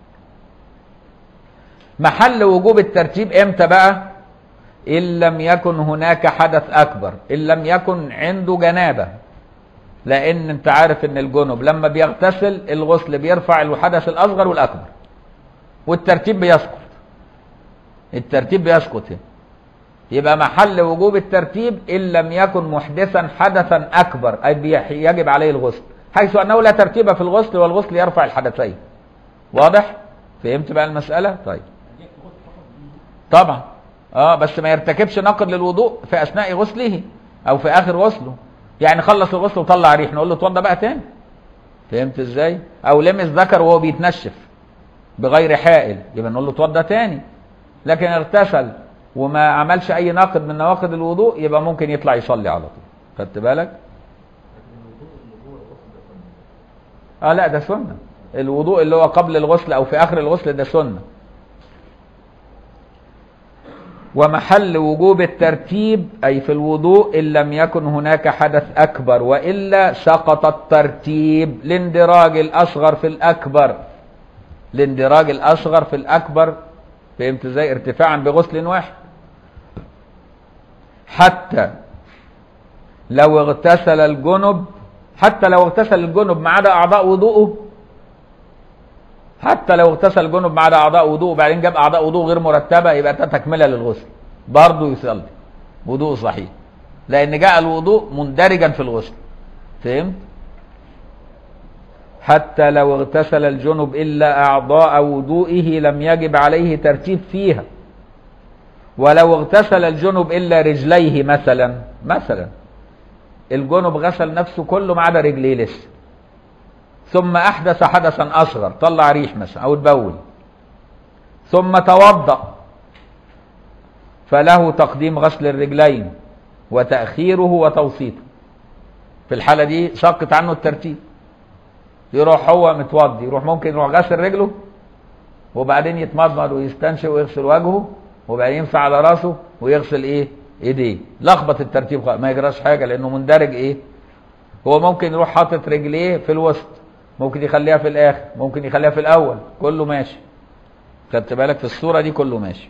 S1: محل وجوب الترتيب امتى بقى إن لم يكن هناك حدث أكبر إن لم يكن عنده جنابة لأن أنت عارف أن الجنب لما بيغتسل الغسل بيرفع الحدث الأصغر والأكبر والترتيب بيسقط الترتيب بيسقط هنا يبقى محل وجوب الترتيب ان لم يكن محدثا حدثا اكبر اي بيح- يجب عليه الغسل حيث انه لا ترتيب في الغسل والغسل يرفع الحدثين واضح فهمت بقى المساله طيب طبعا اه بس ما يرتكبش نقد للوضوء في اثناء غسله او في اخر غسله يعني خلص الغسل وطلع ريح نقول له اتوضى بقى تاني فهمت ازاي او لمس ذكر وهو بيتنشف بغير حائل يبقى نقول له اتوضى تاني لكن اغتسل وما عملش اي ناقد من نواقض الوضوء يبقى ممكن يطلع يصلي على طول خدت بالك اه لا ده سنه الوضوء اللي هو قبل الغسل او في اخر الغسل ده سنه ومحل وجوب الترتيب أي في الوضوء إن لم يكن هناك حدث أكبر وإلا سقط الترتيب لاندراج الأصغر في الأكبر لاندراج الأصغر في الأكبر فهمت ازاي ارتفاعا بغسل واحد حتى لو اغتسل الجنب حتى لو اغتسل الجنب ما عدا أعضاء وضوءه حتى لو اغتسل الجنب ما عدا اعضاء وضوء وبعدين جاب اعضاء وضوء غير مرتبه يبقى ده تكمله للغسل برضه يصلي وضوء صحيح لان جاء الوضوء مندرجا في الغسل فهمت حتى لو اغتسل الجنب الا اعضاء وضوئه لم يجب عليه ترتيب فيها ولو اغتسل الجنب الا رجليه مثلا مثلا الجنب غسل نفسه كله ما عدا رجليه لسه ثم احدث حدثا اصغر طلع ريح مثلا او تبول ثم توضا فله تقديم غسل الرجلين وتاخيره وتوسيطه في الحاله دي سقط عنه الترتيب يروح هو متوضي يروح ممكن يروح غسل رجله وبعدين يتمضمض ويستنشق ويغسل وجهه وبعدين يمسح على راسه ويغسل ايه ايديه لخبط الترتيب خالص ما يجراش حاجه لانه مندرج ايه هو ممكن يروح حاطط رجليه في الوسط ممكن يخليها في الاخر ممكن يخليها في الاول كله ماشي خدت بالك في الصوره دي كله ماشي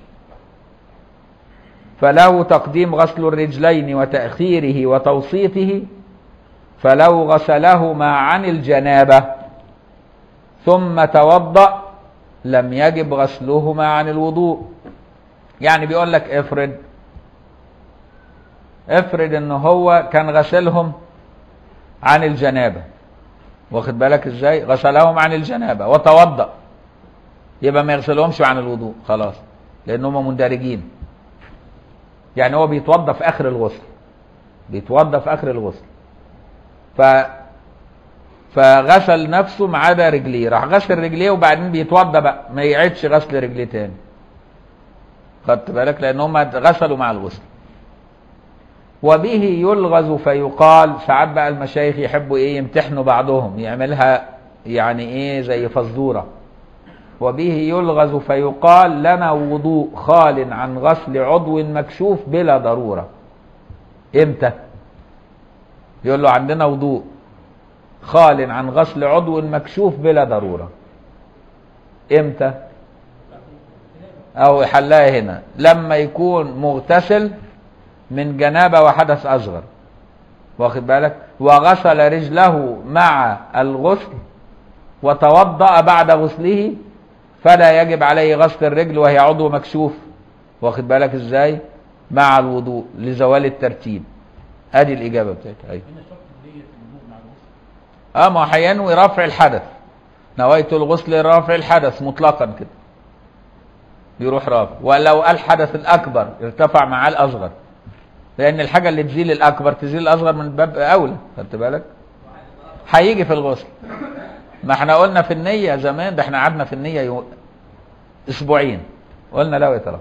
S1: فله تقديم غسل الرجلين وتاخيره وتوسيطه فلو غسلهما عن الجنابه ثم توضا لم يجب غسلهما عن الوضوء يعني بيقول لك افرض افرض ان هو كان غسلهم عن الجنابه واخد بالك ازاي غسلهم عن الجنابه وتوضا يبقى ما يغسلهمش عن الوضوء خلاص لان هم مندرجين يعني هو بيتوضا في اخر الغسل بيتوضا في اخر الغسل ف فغسل نفسه ما عدا رجليه راح غسل رجليه وبعدين بيتوضا بقى ما يعيدش غسل رجليه تاني خدت بالك لان هم غسلوا مع الغسل وبه يلغز فيقال ساعات بقى المشايخ يحبوا ايه يمتحنوا بعضهم يعملها يعني ايه زي فزوره وبه يلغز فيقال لنا وضوء خال عن غسل عضو مكشوف بلا ضروره امتى يقول له عندنا وضوء خال عن غسل عضو مكشوف بلا ضروره امتى او حلها هنا لما يكون مغتسل من جنابة وحدث أصغر واخد بالك وغسل رجله مع الغسل وتوضأ بعد غسله فلا يجب عليه غسل الرجل وهي عضو مكشوف واخد بالك ازاي مع الوضوء لزوال الترتيب ادي الاجابه بتاعتها ايوه اه ما هو هينوي رفع الحدث نويت الغسل رفع الحدث مطلقا كده يروح رافع ولو الحدث الاكبر ارتفع معاه الاصغر لان الحاجه اللي تزيل الاكبر تزيل الاصغر من باب اولى خدت بالك هيجي في الغسل ما احنا قلنا في النيه زمان ده احنا قعدنا في النيه يو... اسبوعين قلنا لا يترى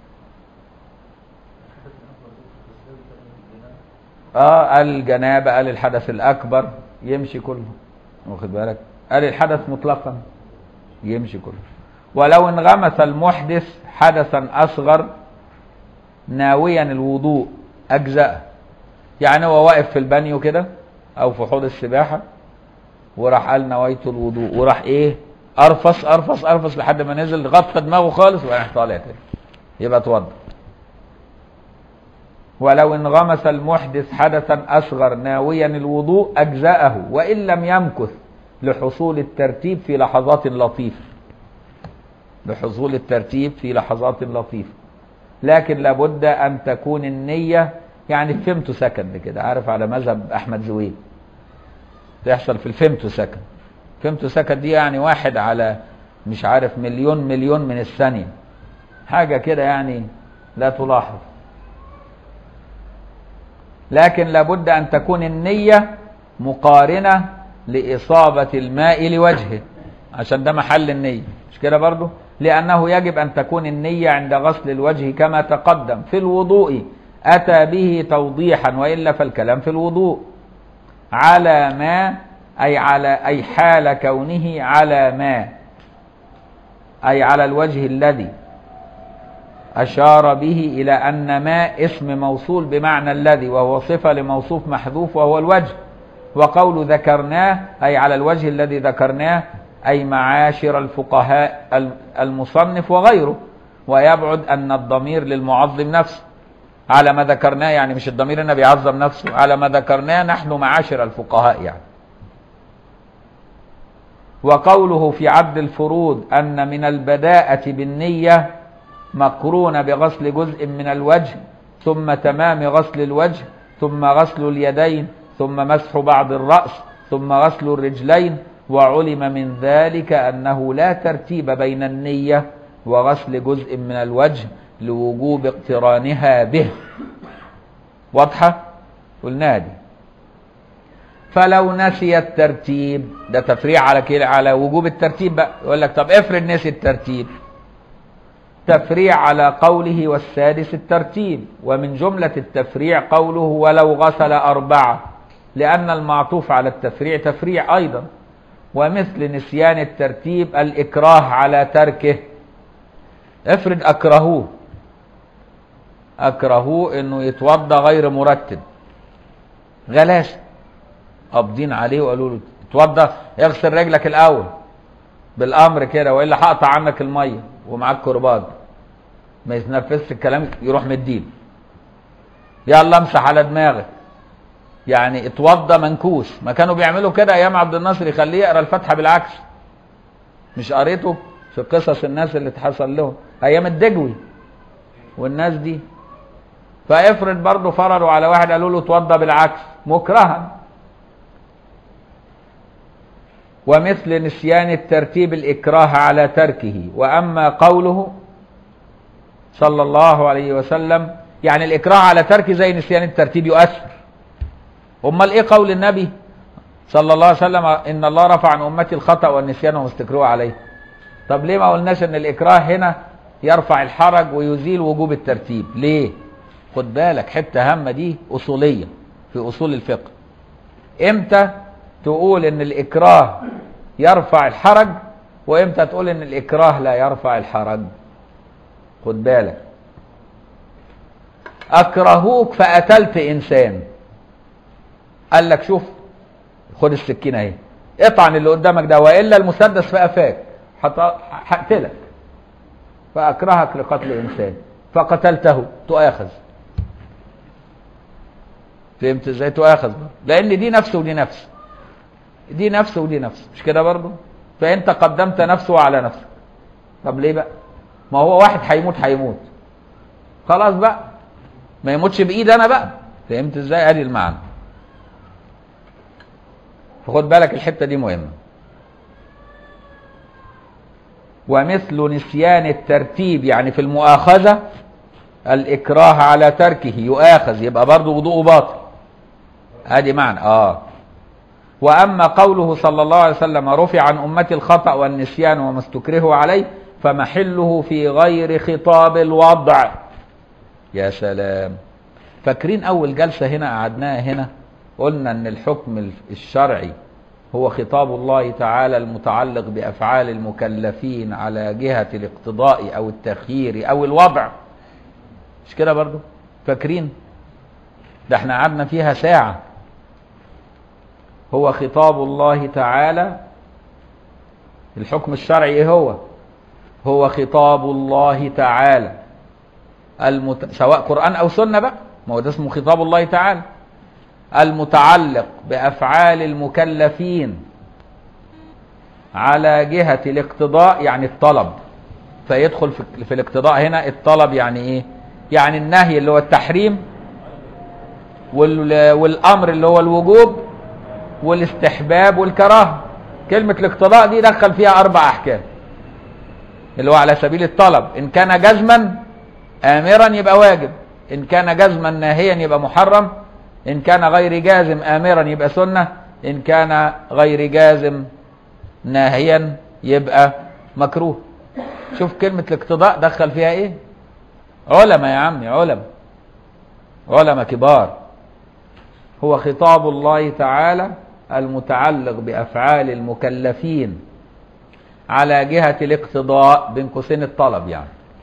S1: اه قال الجنابه قال الحدث الاكبر يمشي كله واخد بالك قال الحدث مطلقا يمشي كله ولو انغمس المحدث حدثا اصغر ناويا الوضوء اجزاء يعني هو واقف في البانيو كده او في حوض السباحه وراح قال نويت الوضوء وراح ايه ارفص ارفص ارفص لحد ما نزل غطى دماغه خالص وراح طالع تاني يبقى اتوضى ولو انغمس المحدث حدثا اصغر ناويا الوضوء اجزاءه وان لم يمكث لحصول الترتيب في لحظات لطيفه لحصول الترتيب في لحظات لطيفه لكن لابد أن تكون النية يعني فهمته سكند كده عارف على مذهب أحمد زويل تحصل في الفهمته سكند فهمته سكند دي يعني واحد على مش عارف مليون مليون من الثانية حاجة كده يعني لا تلاحظ لكن لابد أن تكون النية مقارنة لإصابة الماء لوجهه عشان ده محل النية مش كده برضو لأنه يجب أن تكون النية عند غسل الوجه كما تقدم في الوضوء أتى به توضيحا وإلا فالكلام في الوضوء على ما أي على أي حال كونه على ما أي على الوجه الذي أشار به إلى أن ما اسم موصول بمعنى الذي وهو صفة لموصوف محذوف وهو الوجه وقول ذكرناه أي على الوجه الذي ذكرناه أي معاشر الفقهاء المصنف وغيره ويبعد أن الضمير للمعظم نفسه على ما ذكرناه يعني مش الضمير هنا بيعظم نفسه على ما ذكرناه نحن معاشر الفقهاء يعني وقوله في عبد الفروض أن من البداءة بالنية مقرونة بغسل جزء من الوجه ثم تمام غسل الوجه ثم غسل اليدين ثم مسح بعض الرأس ثم غسل الرجلين وعلم من ذلك أنه لا ترتيب بين النية وغسل جزء من الوجه لوجوب اقترانها به واضحة؟ قلنا دي فلو نسي الترتيب ده تفريع على كده على وجوب الترتيب بقى يقول لك طب افرض نسي الترتيب تفريع على قوله والسادس الترتيب ومن جملة التفريع قوله ولو غسل أربعة لأن المعطوف على التفريع تفريع أيضا ومثل نسيان الترتيب الإكراه على تركه افرض أكرهوه أكرهوه إنه يتوضى غير مرتب غلاش قابضين عليه وقالوا له اتوضى اغسل رجلك الأول بالأمر كده وإلا هقطع عنك المية ومعاك كرباج ما يتنفذش الكلام يروح مدين يلا امسح على دماغك يعني اتوضى منكوس ما كانوا بيعملوا كده ايام عبد الناصر يخليه يقرا الفاتحه بالعكس مش قريته في قصص الناس اللي اتحصل لهم ايام الدجوي والناس دي فافرض برضه فرضوا على واحد قالوا له اتوضى بالعكس مكرها ومثل نسيان الترتيب الإكراه على تركه وأما قوله صلى الله عليه وسلم يعني الإكراه على ترك زي نسيان الترتيب يؤثر أمال إيه قول النبي صلى الله عليه وسلم إن الله رفع عن أمتي الخطأ والنسيان وما استكرهوا عليه طب ليه ما قلناش إن الإكراه هنا يرفع الحرج ويزيل وجوب الترتيب ليه خد بالك حتة هامة دي أصولية في أصول الفقه إمتى تقول ان الاكراه يرفع الحرج وامتى تقول ان الاكراه لا يرفع الحرج خد بالك اكرهوك فقتلت انسان قال لك شوف خد السكينه اهي اطعن اللي قدامك ده والا المسدس في قفاك هقتلك فاكرهك لقتل انسان فقتلته تؤاخذ فهمت ازاي تؤاخذ لان دي نفس ودي نفس دي نفس ودي نفس مش كده برضه فانت قدمت نفسه على نفسك طب ليه بقى ما هو واحد هيموت هيموت خلاص بقى ما يموتش بايد انا بقى فهمت ازاي ادي المعنى فخد بالك الحته دي مهمه ومثل نسيان الترتيب يعني في المؤاخذه الاكراه على تركه يؤاخذ يبقى برضه وضوءه باطل ادي معنى اه واما قوله صلى الله عليه وسلم رفع عن امتي الخطا والنسيان وما استكرهوا عليه فمحله في غير خطاب الوضع يا سلام فاكرين اول جلسه هنا قعدناها هنا قلنا ان الحكم الشرعي هو خطاب الله تعالى المتعلق بافعال المكلفين على جهه الاقتضاء او التخيير او الوضع مش كده برضو فاكرين ده احنا قعدنا فيها ساعه هو خطاب الله تعالى الحكم الشرعي ايه هو هو خطاب الله تعالى المت... سواء قرآن أو سنة بقى ما هو ده اسمه خطاب الله تعالى المتعلق بأفعال المكلفين على جهة الاقتضاء يعني الطلب فيدخل في, في الاقتضاء هنا الطلب يعني ايه يعني النهي اللي هو التحريم وال- والامر اللي هو الوجوب والاستحباب والكراهه كلمه الاقتضاء دي دخل فيها اربع احكام اللي هو على سبيل الطلب ان كان جزما امرا يبقى واجب ان كان جزما ناهيا يبقى محرم ان كان غير جازم امرا يبقى سنه ان كان غير جازم ناهيا يبقى مكروه شوف كلمه الاقتضاء دخل فيها ايه علماء يا عمي علماء علماء كبار هو خطاب الله تعالى المتعلق بافعال المكلفين على جهه الاقتضاء بين قوسين الطلب يعني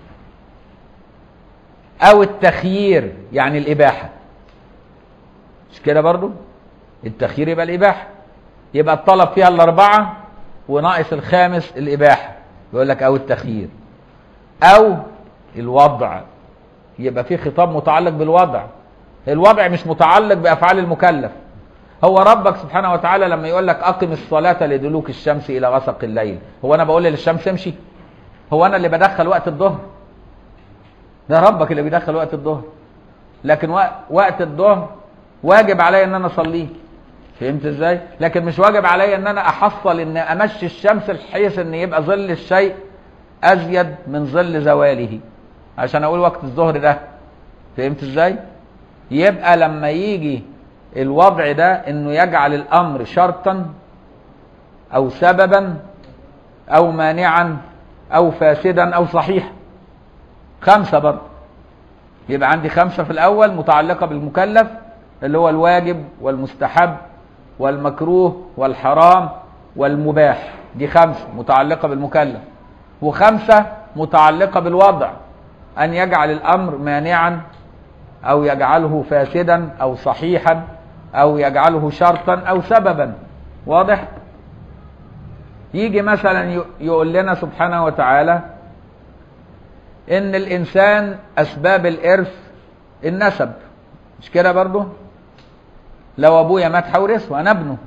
S1: او التخيير يعني الاباحه مش كده برضو التخيير يبقى الاباحه يبقى الطلب فيها الاربعه وناقص الخامس الاباحه يقول لك او التخيير او الوضع يبقى في خطاب متعلق بالوضع الوضع مش متعلق بافعال المكلف هو ربك سبحانه وتعالى لما يقول لك اقم الصلاه لدلوك الشمس الى غسق الليل هو انا بقول للشمس امشي هو انا اللي بدخل وقت الظهر ده ربك اللي بيدخل وقت الظهر لكن وق- وقت الظهر واجب عليا ان انا اصليه فهمت ازاي لكن مش واجب عليا ان انا احصل ان امشي الشمس بحيث ان يبقى ظل الشيء ازيد من ظل زواله عشان اقول وقت الظهر ده فهمت ازاي يبقى لما يجي الوضع ده انه يجعل الامر شرطا او سببا او مانعا او فاسدا او صحيحا خمسه برضه يبقى عندي خمسه في الاول متعلقه بالمكلف اللي هو الواجب والمستحب والمكروه والحرام والمباح دي خمسه متعلقه بالمكلف وخمسه متعلقه بالوضع ان يجعل الامر مانعا او يجعله فاسدا او صحيحا او يجعله شرطا او سببا واضح يجي مثلا ي- يقول لنا سبحانه وتعالى ان الانسان اسباب الارث النسب مش كده برضه لو ابويا مات هورثه انا ابنه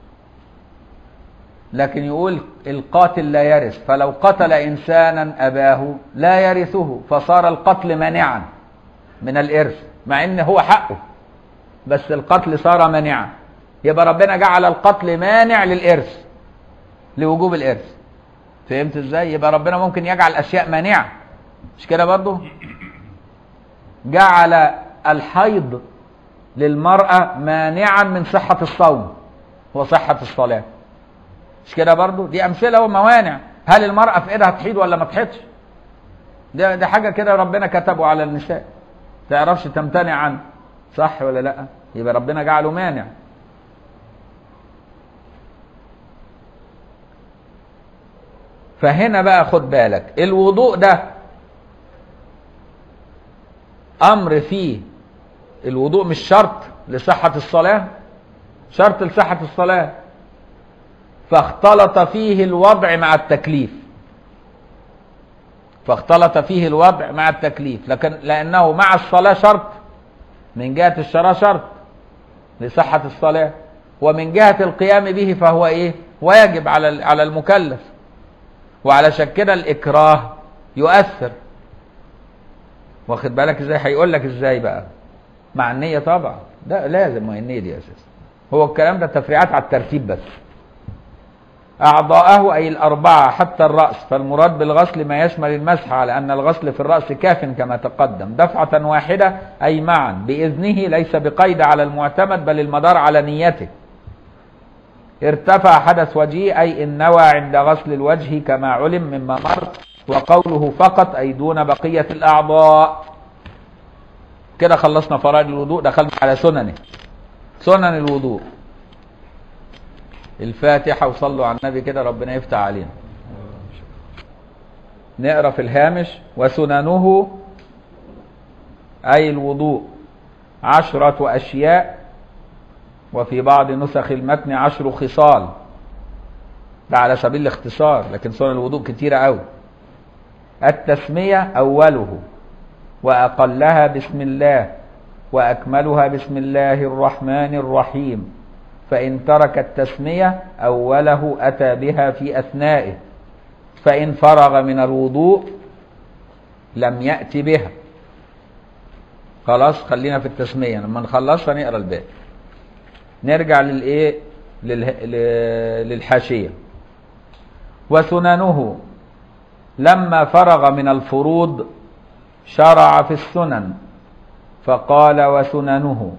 S1: لكن يقول القاتل لا يرث فلو قتل انسانا اباه لا يرثه فصار القتل مانعا من الارث مع ان هو حقه بس القتل صار مانعا يبقى ربنا جعل القتل مانع للارث لوجوب الارث فهمت ازاي يبقى ربنا ممكن يجعل اشياء مانعه مش كده برضه جعل الحيض للمرأة مانعا من صحة الصوم وصحة الصلاة مش كده برضو دي أمثلة وموانع هل المرأة في إيدها تحيض ولا ما تحيضش ده, ده حاجة كده ربنا كتبه على النساء تعرفش تمتنع عنه صح ولا لا يبقى ربنا جعله مانع فهنا بقى خد بالك الوضوء ده امر فيه الوضوء مش شرط لصحة الصلاة شرط لصحة الصلاة فاختلط فيه الوضع مع التكليف فاختلط فيه الوضع مع التكليف لكن لأنه مع الصلاة شرط من جهة الشراء شرط لصحة الصلاة ومن جهة القيام به فهو ايه واجب على على المكلف وعلشان كده الإكراه يؤثر واخد بالك ازاي هيقول لك ازاي بقى مع النية طبعا ده لازم ما هي النية دي اساسا هو الكلام ده تفريعات على الترتيب بس أعضاءه أي الأربعة حتى الرأس فالمراد بالغسل ما يشمل المسح على أن الغسل في الرأس كاف كما تقدم دفعة واحدة أي معا بإذنه ليس بقيد على المعتمد بل المدار على نيته ارتفع حدث وجهه أي إن نوى عند غسل الوجه كما علم مما مر وقوله فقط أي دون بقية الأعضاء كده خلصنا فرائض الوضوء دخلنا على سننه سنن الوضوء الفاتحة وصلوا على النبي كده ربنا يفتح علينا نقرا في الهامش وسننه أي الوضوء عشرة أشياء وفي بعض نسخ المتن عشر خصال ده على سبيل الاختصار لكن سنن الوضوء كتيرة أوي التسمية أوله وأقلها بسم الله وأكملها بسم الله الرحمن الرحيم فإن ترك التسمية أوله أتى بها في أثنائه فإن فرغ من الوضوء لم يأت بها خلاص خلينا في التسمية لما نخلصها نقرا الباقي نرجع للايه لله... ل- للحاشية وسننه لما فرغ من الفروض شرع في السنن فقال وسننه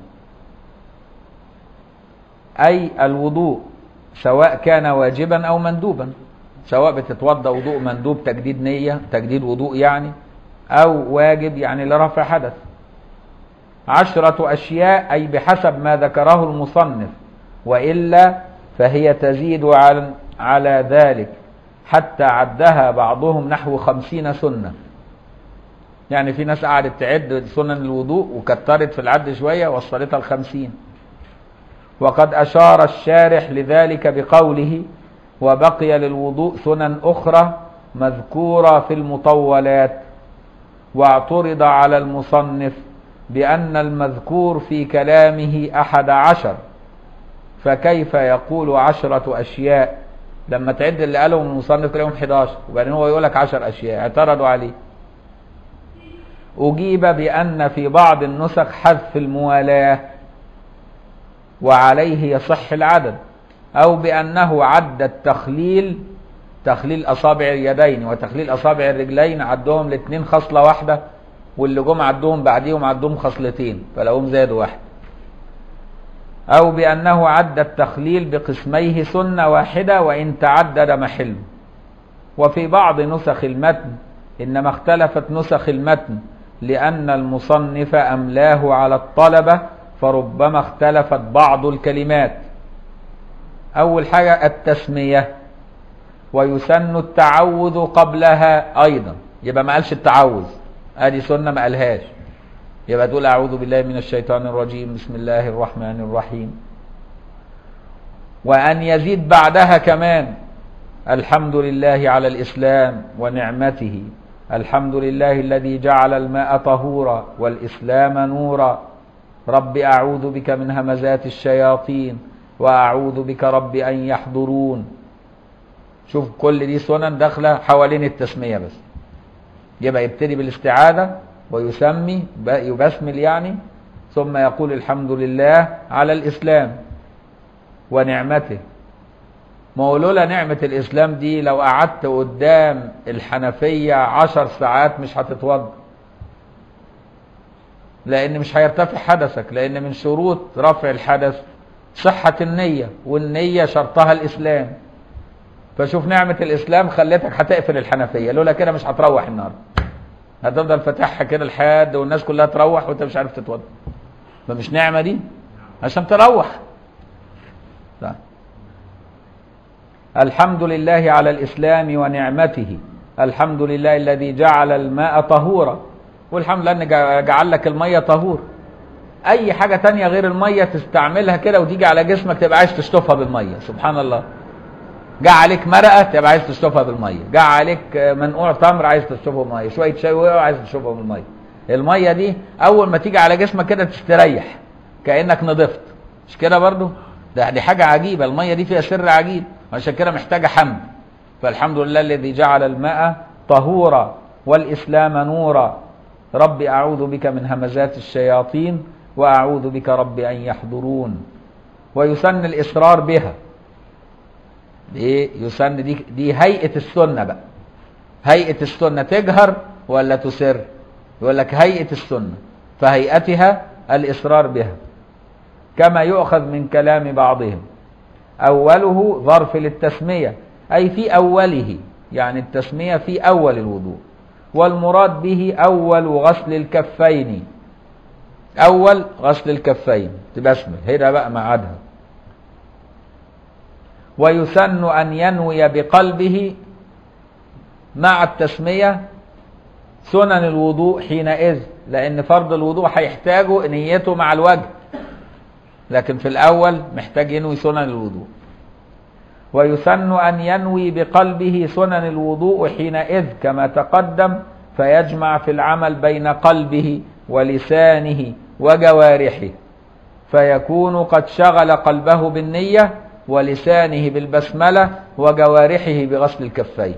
S1: أي الوضوء سواء كان واجبا أو مندوبا سواء بتتوضأ وضوء مندوب تجديد نية تجديد وضوء يعني أو واجب يعني لرفع حدث عشرة أشياء أي بحسب ما ذكره المصنف وإلا فهي تزيد على, على ذلك حتى عدها بعضهم نحو خمسين سنة يعني في ناس قعدت تعد سنن الوضوء وكترت في العد شوية وصلتها الخمسين وقد أشار الشارح لذلك بقوله وبقي للوضوء سنن أخرى مذكورة في المطولات واعترض على المصنف بأن المذكور في كلامه أحد عشر فكيف يقول عشرة أشياء لما تعد اللي قالهم المصنف تلاقيهم 11 وبعدين هو يقول لك 10 أشياء اعترضوا عليه أجيب بأن في بعض النسخ حذف الموالاة وعليه يصح العدد أو بأنه عد التخليل تخليل أصابع اليدين وتخليل أصابع الرجلين عدهم الاثنين خصلة واحدة واللي جم عدهم بعديهم عدهم خصلتين فلهم زادوا واحد أو بأنه عد التخليل بقسميه سنة واحدة وإن تعدد محله وفي بعض نسخ المتن إنما اختلفت نسخ المتن لأن المصنف أملاه على الطلبة فربما اختلفت بعض الكلمات أول حاجة التسمية ويسن التعوذ قبلها أيضا يبقى ما قالش التعوذ ادي سنة ما قالهاش يبقى تقول أعوذ بالله من الشيطان الرجيم بسم الله الرحمن الرحيم وأن يزيد بعدها كمان الحمد لله على الإسلام ونعمته الحمد لله الذي جعل الماء طهورا والإسلام نورا رب أعوذ بك من همزات الشياطين وأعوذ بك رب أن يحضرون شوف كل دي سنن داخلة حوالين التسمية بس يبقى يبتدي بالاستعاذة ويسمي يبسمل يعني ثم يقول الحمد لله على الإسلام ونعمته ما هو لولا نعمة الإسلام دي لو قعدت قدام الحنفية عشر ساعات مش هتتوضا لأن مش هيرتفع حدثك لأن من شروط رفع الحدث صحة النية والنية شرطها الإسلام فشوف نعمة الإسلام خلتك هتقفل الحنفية لولا كده مش هتروح النهارده هتفضل فاتحها كده لحد والناس كلها تروح وانت مش عارف تتوضا فمش نعمة دي عشان تروح لا. الحمد لله على الإسلام ونعمته الحمد لله الذي جعل الماء طهورا والحمد لله ان جعل لك المية طهور اي حاجة تانية غير المية تستعملها كده وتيجي على جسمك تبقى عايز تشطفها بالمية سبحان الله جاء عليك مرقه تبقى عايز تشطفها بالميه جاء عليك منقوع تمر عايز تشطفه بالميه شويه شاي وقع عايز تشطفه بالميه الميه دي اول ما تيجي على جسمك كده تستريح كانك نضفت مش كده برضو ده دي حاجه عجيبه الميه دي فيها سر عجيب عشان كده محتاجه حمد فالحمد لله الذي جعل الماء طهورا والاسلام نورا رب اعوذ بك من همزات الشياطين واعوذ بك رب ان يحضرون ويسن الاصرار بها ايه يسن دي دي هيئه السنه بقى هيئه السنه تجهر ولا تسر يقول لك هيئه السنه فهيئتها الاصرار بها كما يؤخذ من كلام بعضهم اوله ظرف للتسميه اي في اوله يعني التسميه في اول الوضوء والمراد به اول غسل الكفين اول غسل الكفين تبسمل هنا بقى ميعادها ويسن أن ينوي بقلبه مع التسمية سنن الوضوء حينئذ لأن فرض الوضوء هيحتاجه نيته مع الوجه لكن في الأول محتاج ينوي سنن الوضوء ويسن أن ينوي بقلبه سنن الوضوء حينئذ كما تقدم فيجمع في العمل بين قلبه ولسانه وجوارحه فيكون قد شغل قلبه بالنيه ولسانه بالبسملة وجوارحه بغسل الكفين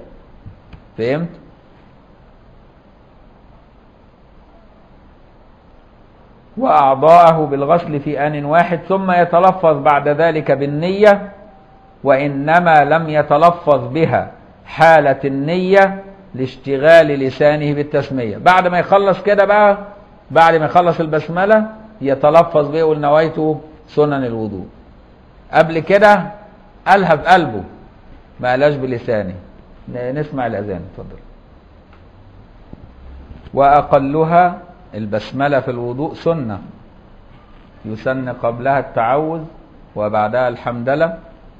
S1: فهمت وأعضاءه بالغسل في آن واحد ثم يتلفظ بعد ذلك بالنية وإنما لم يتلفظ بها حالة النية لاشتغال لسانه بالتسمية بعد ما يخلص كده بقى بعد ما يخلص البسملة يتلفظ بيه يقول نويت سنن الوضوء قبل كده قالها بقلبه ما قالهاش بلسانه نسمع الأذان اتفضل وأقلها البسملة في الوضوء سنة يسن قبلها التعوذ وبعدها الحمدلة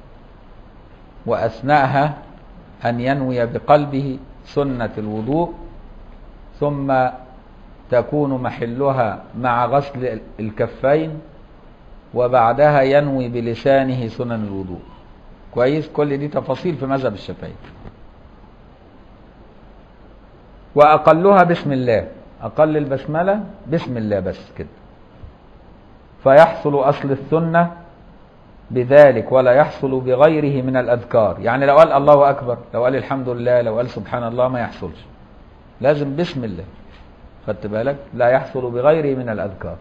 S1: وأثناءها أن ينوي بقلبه سنة الوضوء ثم تكون محلها مع غسل الكفين وبعدها ينوي بلسانه سنن الوضوء كويس كل دي تفاصيل في مذهب الشافعي وأقلها بسم الله أقل البسملة بسم الله بس كده فيحصل أصل السنة بذلك ولا يحصل بغيره من الأذكار يعني لو قال الله أكبر لو قال الحمد لله لو قال سبحان الله ما يحصلش لازم بسم الله خدت بالك لا يحصل بغيره من الأذكار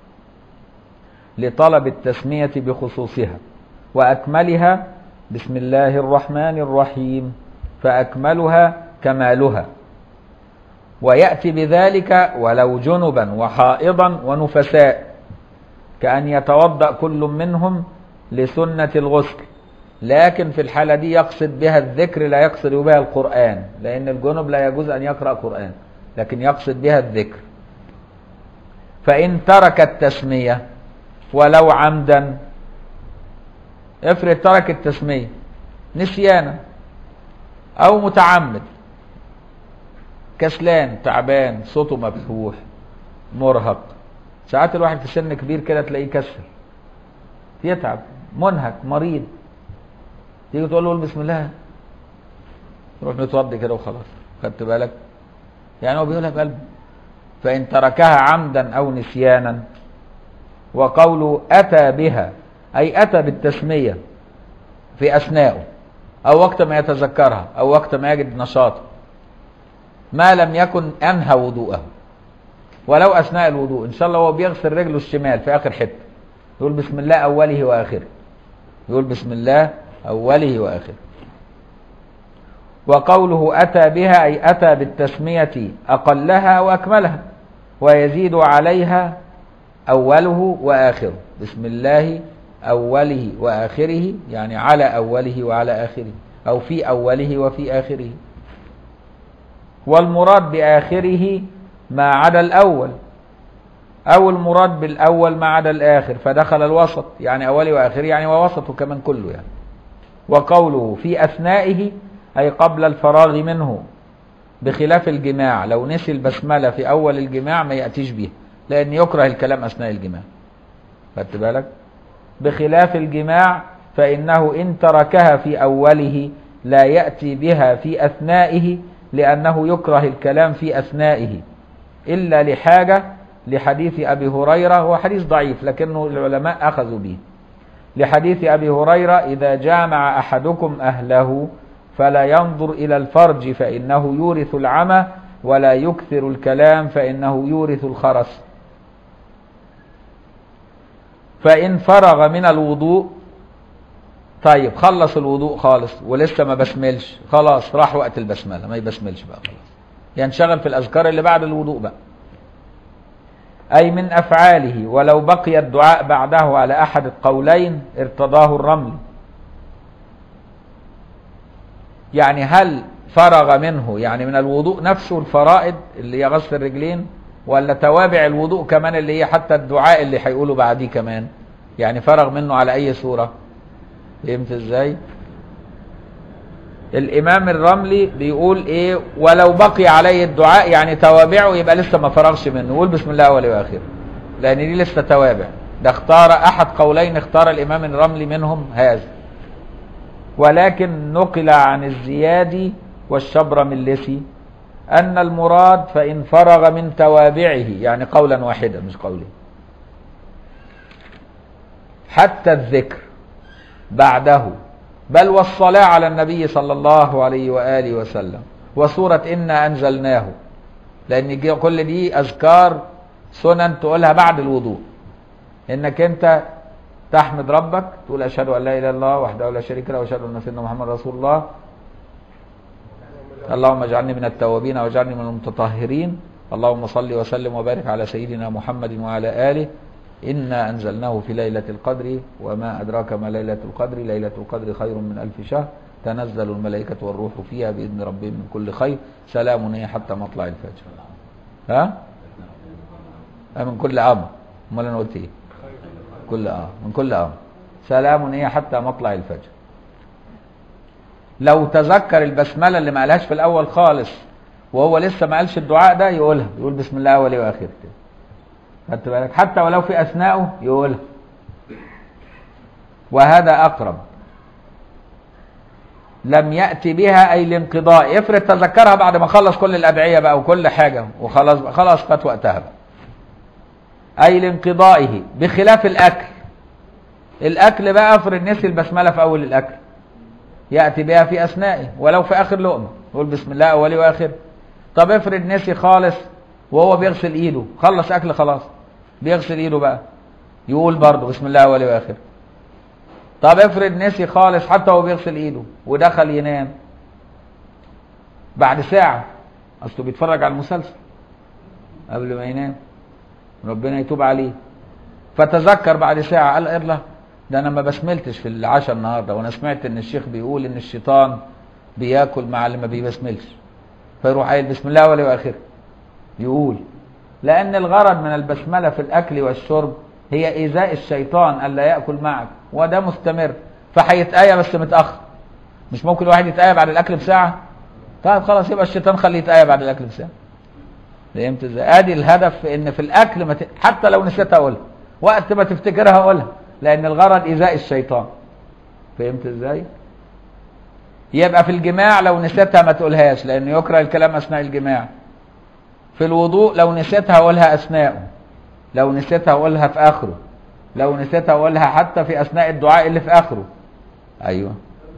S1: لطلب التسمية بخصوصها وأكملها بسم الله الرحمن الرحيم فأكملها كمالها ويأتي بذلك ولو جنبا وحائضا ونفساء كأن يتوضأ كل منهم لسنة الغسل لكن في الحالة دي يقصد بها الذكر لا يقصد بها القرآن لأن الجنب لا يجوز أن يقرأ قرآن لكن يقصد بها الذكر فإن ترك التسمية ولو عمدا افرض ترك التسمية نسيانا أو متعمد كسلان تعبان صوته مبحوح مرهق ساعات الواحد في سن كبير كده تلاقيه كسل يتعب منهك مريض تيجي تقول له بسم الله يروح متوضي كده وخلاص خدت بالك يعني هو بيقولها بقلبه فإن تركها عمدا أو نسيانا وقوله أتى بها أي أتى بالتسمية في أثنائه أو وقت ما يتذكرها أو وقت ما يجد نشاطه ما لم يكن أنهى وضوءه ولو أثناء الوضوء إن شاء الله هو بيغسل رجله الشمال في آخر حتة يقول بسم الله أوله وآخره يقول بسم الله أوله وآخره وقوله أتى بها أي أتى بالتسمية أقلها وأكملها ويزيد عليها أوله وآخره بسم الله أوله وآخره يعني على أوله وعلى آخره أو في أوله وفي آخره والمراد بآخره ما عدا الأول أو المراد بالأول ما عدا الآخر فدخل الوسط يعني أولي وآخره يعني ووسطه كمان كله يعني وقوله في أثنائه أي قبل الفراغ منه بخلاف الجماع لو نسي البسملة في أول الجماع ما يأتيش بها لأن يكره الكلام أثناء الجماع خدت بالك بخلاف الجماع فإنه إن تركها في أوله لا يأتي بها في أثنائه لأنه يكره الكلام في أثنائه إلا لحاجة لحديث أبي هريرة هو حديث ضعيف لكنه العلماء أخذوا به لحديث أبي هريرة إذا جامع أحدكم أهله فلا ينظر إلى الفرج فإنه يورث العمى ولا يكثر الكلام فإنه يورث الخرس فإن فرغ من الوضوء طيب خلص الوضوء خالص ولسه ما بسملش خلاص راح وقت البسملة ما يبسملش بقى خلاص ينشغل في الأذكار اللي بعد الوضوء بقى أي من أفعاله ولو بقي الدعاء بعده على أحد القولين ارتضاه الرمل يعني هل فرغ منه يعني من الوضوء نفسه الفرائض اللي هي غسل الرجلين ولا توابع الوضوء كمان اللي هي حتى الدعاء اللي هيقوله بعديه كمان يعني فرغ منه على أي صورة فهمت ازاي الامام الرملي بيقول ايه ولو بقي عليه الدعاء يعني توابعه يبقى لسه ما فرغش منه يقول بسم الله اول واخر لان دي لسه توابع ده اختار احد قولين اختار الامام الرملي منهم هذا ولكن نقل عن الزيادي والشبرملسي ان المراد فان فرغ من توابعه يعني قولا واحدا مش قولين حتى الذكر بعده بل والصلاة على النبي صلى الله عليه وآله وسلم وسورة إنا أنزلناه لأن كل دي أذكار سنن تقولها بعد الوضوء انك انت تحمد ربك تقول اشهد ان لا اله الا الله وحده لا شريك له واشهد ان سيدنا محمد رسول الله اللهم اجعلني من التوابين واجعلني من المتطهرين اللهم صل وسلم وبارك على سيدنا محمد وعلى اله انا انزلناه في ليله القدر وما ادراك ما ليله القدر ليله القدر خير من الف شهر تنزل الملائكه والروح فيها باذن ربهم من كل خير سلام هي حتى مطلع الفجر ها آه من كل امر امال انا قلت ايه كل امر من كل امر سلام هي حتى مطلع الفجر لو تذكر البسمله اللي ما قالهاش في الاول خالص وهو لسه ما قالش الدعاء ده يقولها يقول بسم الله اولي واخره خدت بالك حتى ولو في اثنائه يقولها وهذا اقرب لم ياتي بها اي الانقضاء افرض تذكرها بعد ما خلص كل الادعيه بقى وكل حاجه وخلاص خلاص فات وقتها بقى اي لانقضائه بخلاف الاكل الاكل بقى افرض نسي البسمله في اول الاكل ياتي بها في اثنائه ولو في اخر لقمه يقول بسم الله اولي واخر طب افرض نسي خالص وهو بيغسل ايده خلص اكل خلاص بيغسل ايده بقى يقول برضه بسم الله اولي واخر طب افرض نسي خالص حتى وهو بيغسل ايده ودخل ينام بعد ساعه اصله بيتفرج على المسلسل قبل ما ينام ربنا يتوب عليه فتذكر بعد ساعه قال الله ده انا ما بسملتش في العشاء النهارده وانا سمعت ان الشيخ بيقول ان الشيطان بياكل مع اللي ما بيبسملش فيروح قايل بسم الله ولي واخره يقول لان الغرض من البسمله في الاكل والشرب هي ايذاء الشيطان الا ياكل معك وده مستمر فهيتآية بس متاخر مش ممكن الواحد يتآية بعد الاكل بساعه طيب خلاص يبقى الشيطان خليه يتآية بعد الاكل بساعه فهمت ازاي ادي الهدف في ان في الاكل ما ت... حتى لو نسيت اقولها وقت ما تفتكرها اقولها لان الغرض ايذاء الشيطان فهمت ازاي يبقى في الجماع لو نسيتها ما تقولهاش لان يكره الكلام اثناء الجماع في الوضوء لو نسيتها قولها اثناءه لو نسيتها قولها في اخره لو نسيتها قولها حتى في اثناء الدعاء اللي في اخره ايوه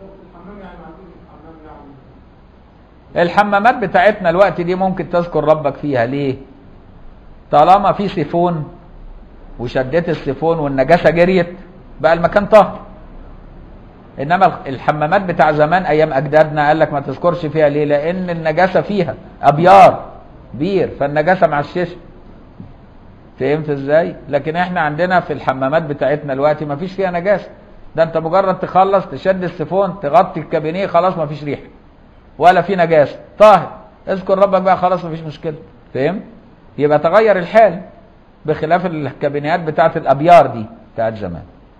S1: الحمامات بتاعتنا الوقت دي ممكن تذكر ربك فيها ليه طالما في سيفون وشديت السيفون والنجاسه جريت بقى المكان طاهر انما الحمامات بتاع زمان ايام اجدادنا قال لك ما تذكرش فيها ليه لان النجاسه فيها ابيار بير فالنجاسه مع الشيشه فهمت ازاي لكن احنا عندنا في الحمامات بتاعتنا دلوقتي ما فيش فيها نجاسه ده انت مجرد تخلص تشد السيفون تغطي الكابينيه خلاص ما فيش ريحه ولا في نجاسه طاهر اذكر ربك بقى خلاص ما فيش مشكله فهمت يبقى تغير الحال بخلاف الكابينيات بتاعت الابيار دي بتاعت زمان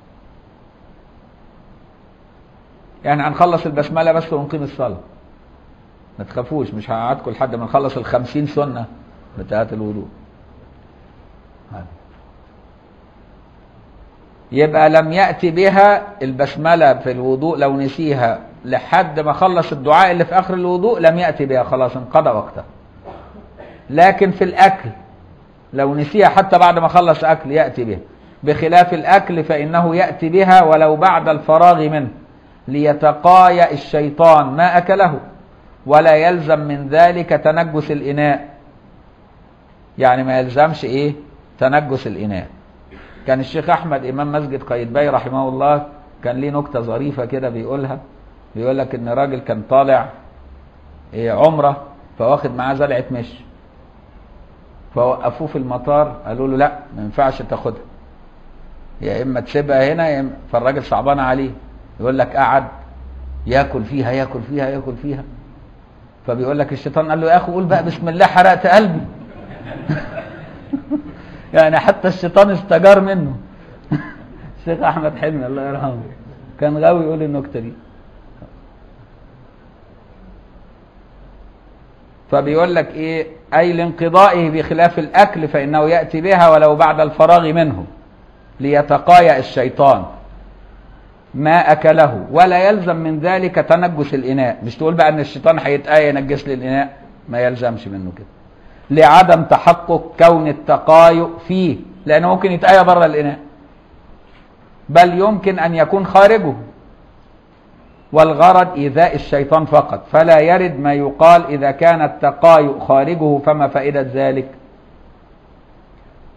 S1: يعني هنخلص البسمله بس ونقيم الصلاه ما تخافوش مش هقعدكم لحد ما نخلص الخمسين سنه بتاعت الوضوء يبقى لم يأتي بها البسملة في الوضوء لو نسيها لحد ما خلص الدعاء اللي في آخر الوضوء لم يأتي بها خلاص انقضى وقتها لكن في الأكل لو نسيها حتى بعد ما خلص أكل يأتي بها بخلاف الأكل فإنه يأتي بها ولو بعد الفراغ منه ليتقايا الشيطان ما أكله ولا يلزم من ذلك تنجس الإناء يعني ما يلزمش إيه تنجس الإناء كان الشيخ أحمد إمام مسجد قايتباي رحمه الله كان ليه نكتة ظريفة كده بيقولها بيقول لك إن راجل كان طالع إيه عمرة فواخد معاه زلعة مش فوقفوه في المطار قالوا له لا ما ينفعش تاخدها يا اما تسيبها هنا يا اما فالراجل صعبان عليه يقول لك قعد ياكل فيها ياكل فيها ياكل فيها فبيقول لك الشيطان قال له يا اخي قول بقى بسم الله حرقت قلبي يعني حتى الشيطان استجار منه الشيخ احمد حلمي الله يرحمه كان غاوي يقول النكته دي فبيقول لك ايه اي لانقضائه بخلاف الاكل فانه ياتي بها ولو بعد الفراغ منه ليتقايا الشيطان ما اكله ولا يلزم من ذلك تنجس الاناء مش تقول بقى ان الشيطان هيتآية ينجس لي الاناء ما يلزمش منه كده لعدم تحقق كون التقايؤ فيه لانه ممكن يتآية بره الاناء بل يمكن ان يكون خارجه والغرض إيذاء الشيطان فقط فلا يرد ما يقال إذا كان التقايؤ خارجه فما فائدة ذلك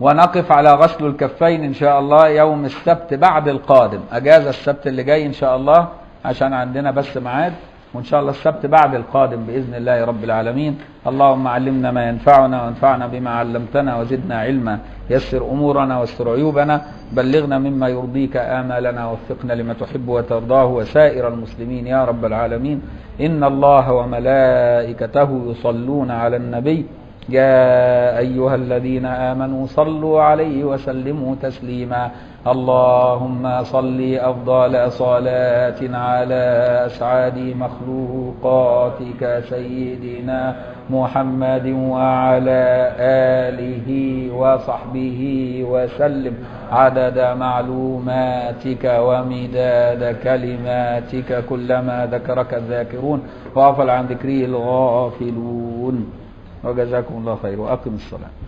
S1: ونقف على غسل الكفين إن شاء الله يوم السبت بعد القادم أجازة السبت اللي جاي إن شاء الله عشان عندنا بس ميعاد وإن شاء الله السبت بعد القادم بإذن الله رب العالمين اللهم علمنا ما ينفعنا وانفعنا بما علمتنا وزدنا علما يسر أمورنا واستر عيوبنا بلغنا مما يرضيك آمالنا ووفقنا لما تحب وترضاه وسائر المسلمين يا رب العالمين إن الله وملائكته يصلون على النبي يا أيها الذين آمنوا صلوا عليه وسلموا تسليما اللهم صل أفضل صلاة على أسعد مخلوقاتك سيدنا محمد وعلى آله وصحبه وسلم عدد معلوماتك ومداد كلماتك كلما ذكرك الذاكرون وغفل عن ذكره الغافلون وجزاكم الله خير وأقم الصلاة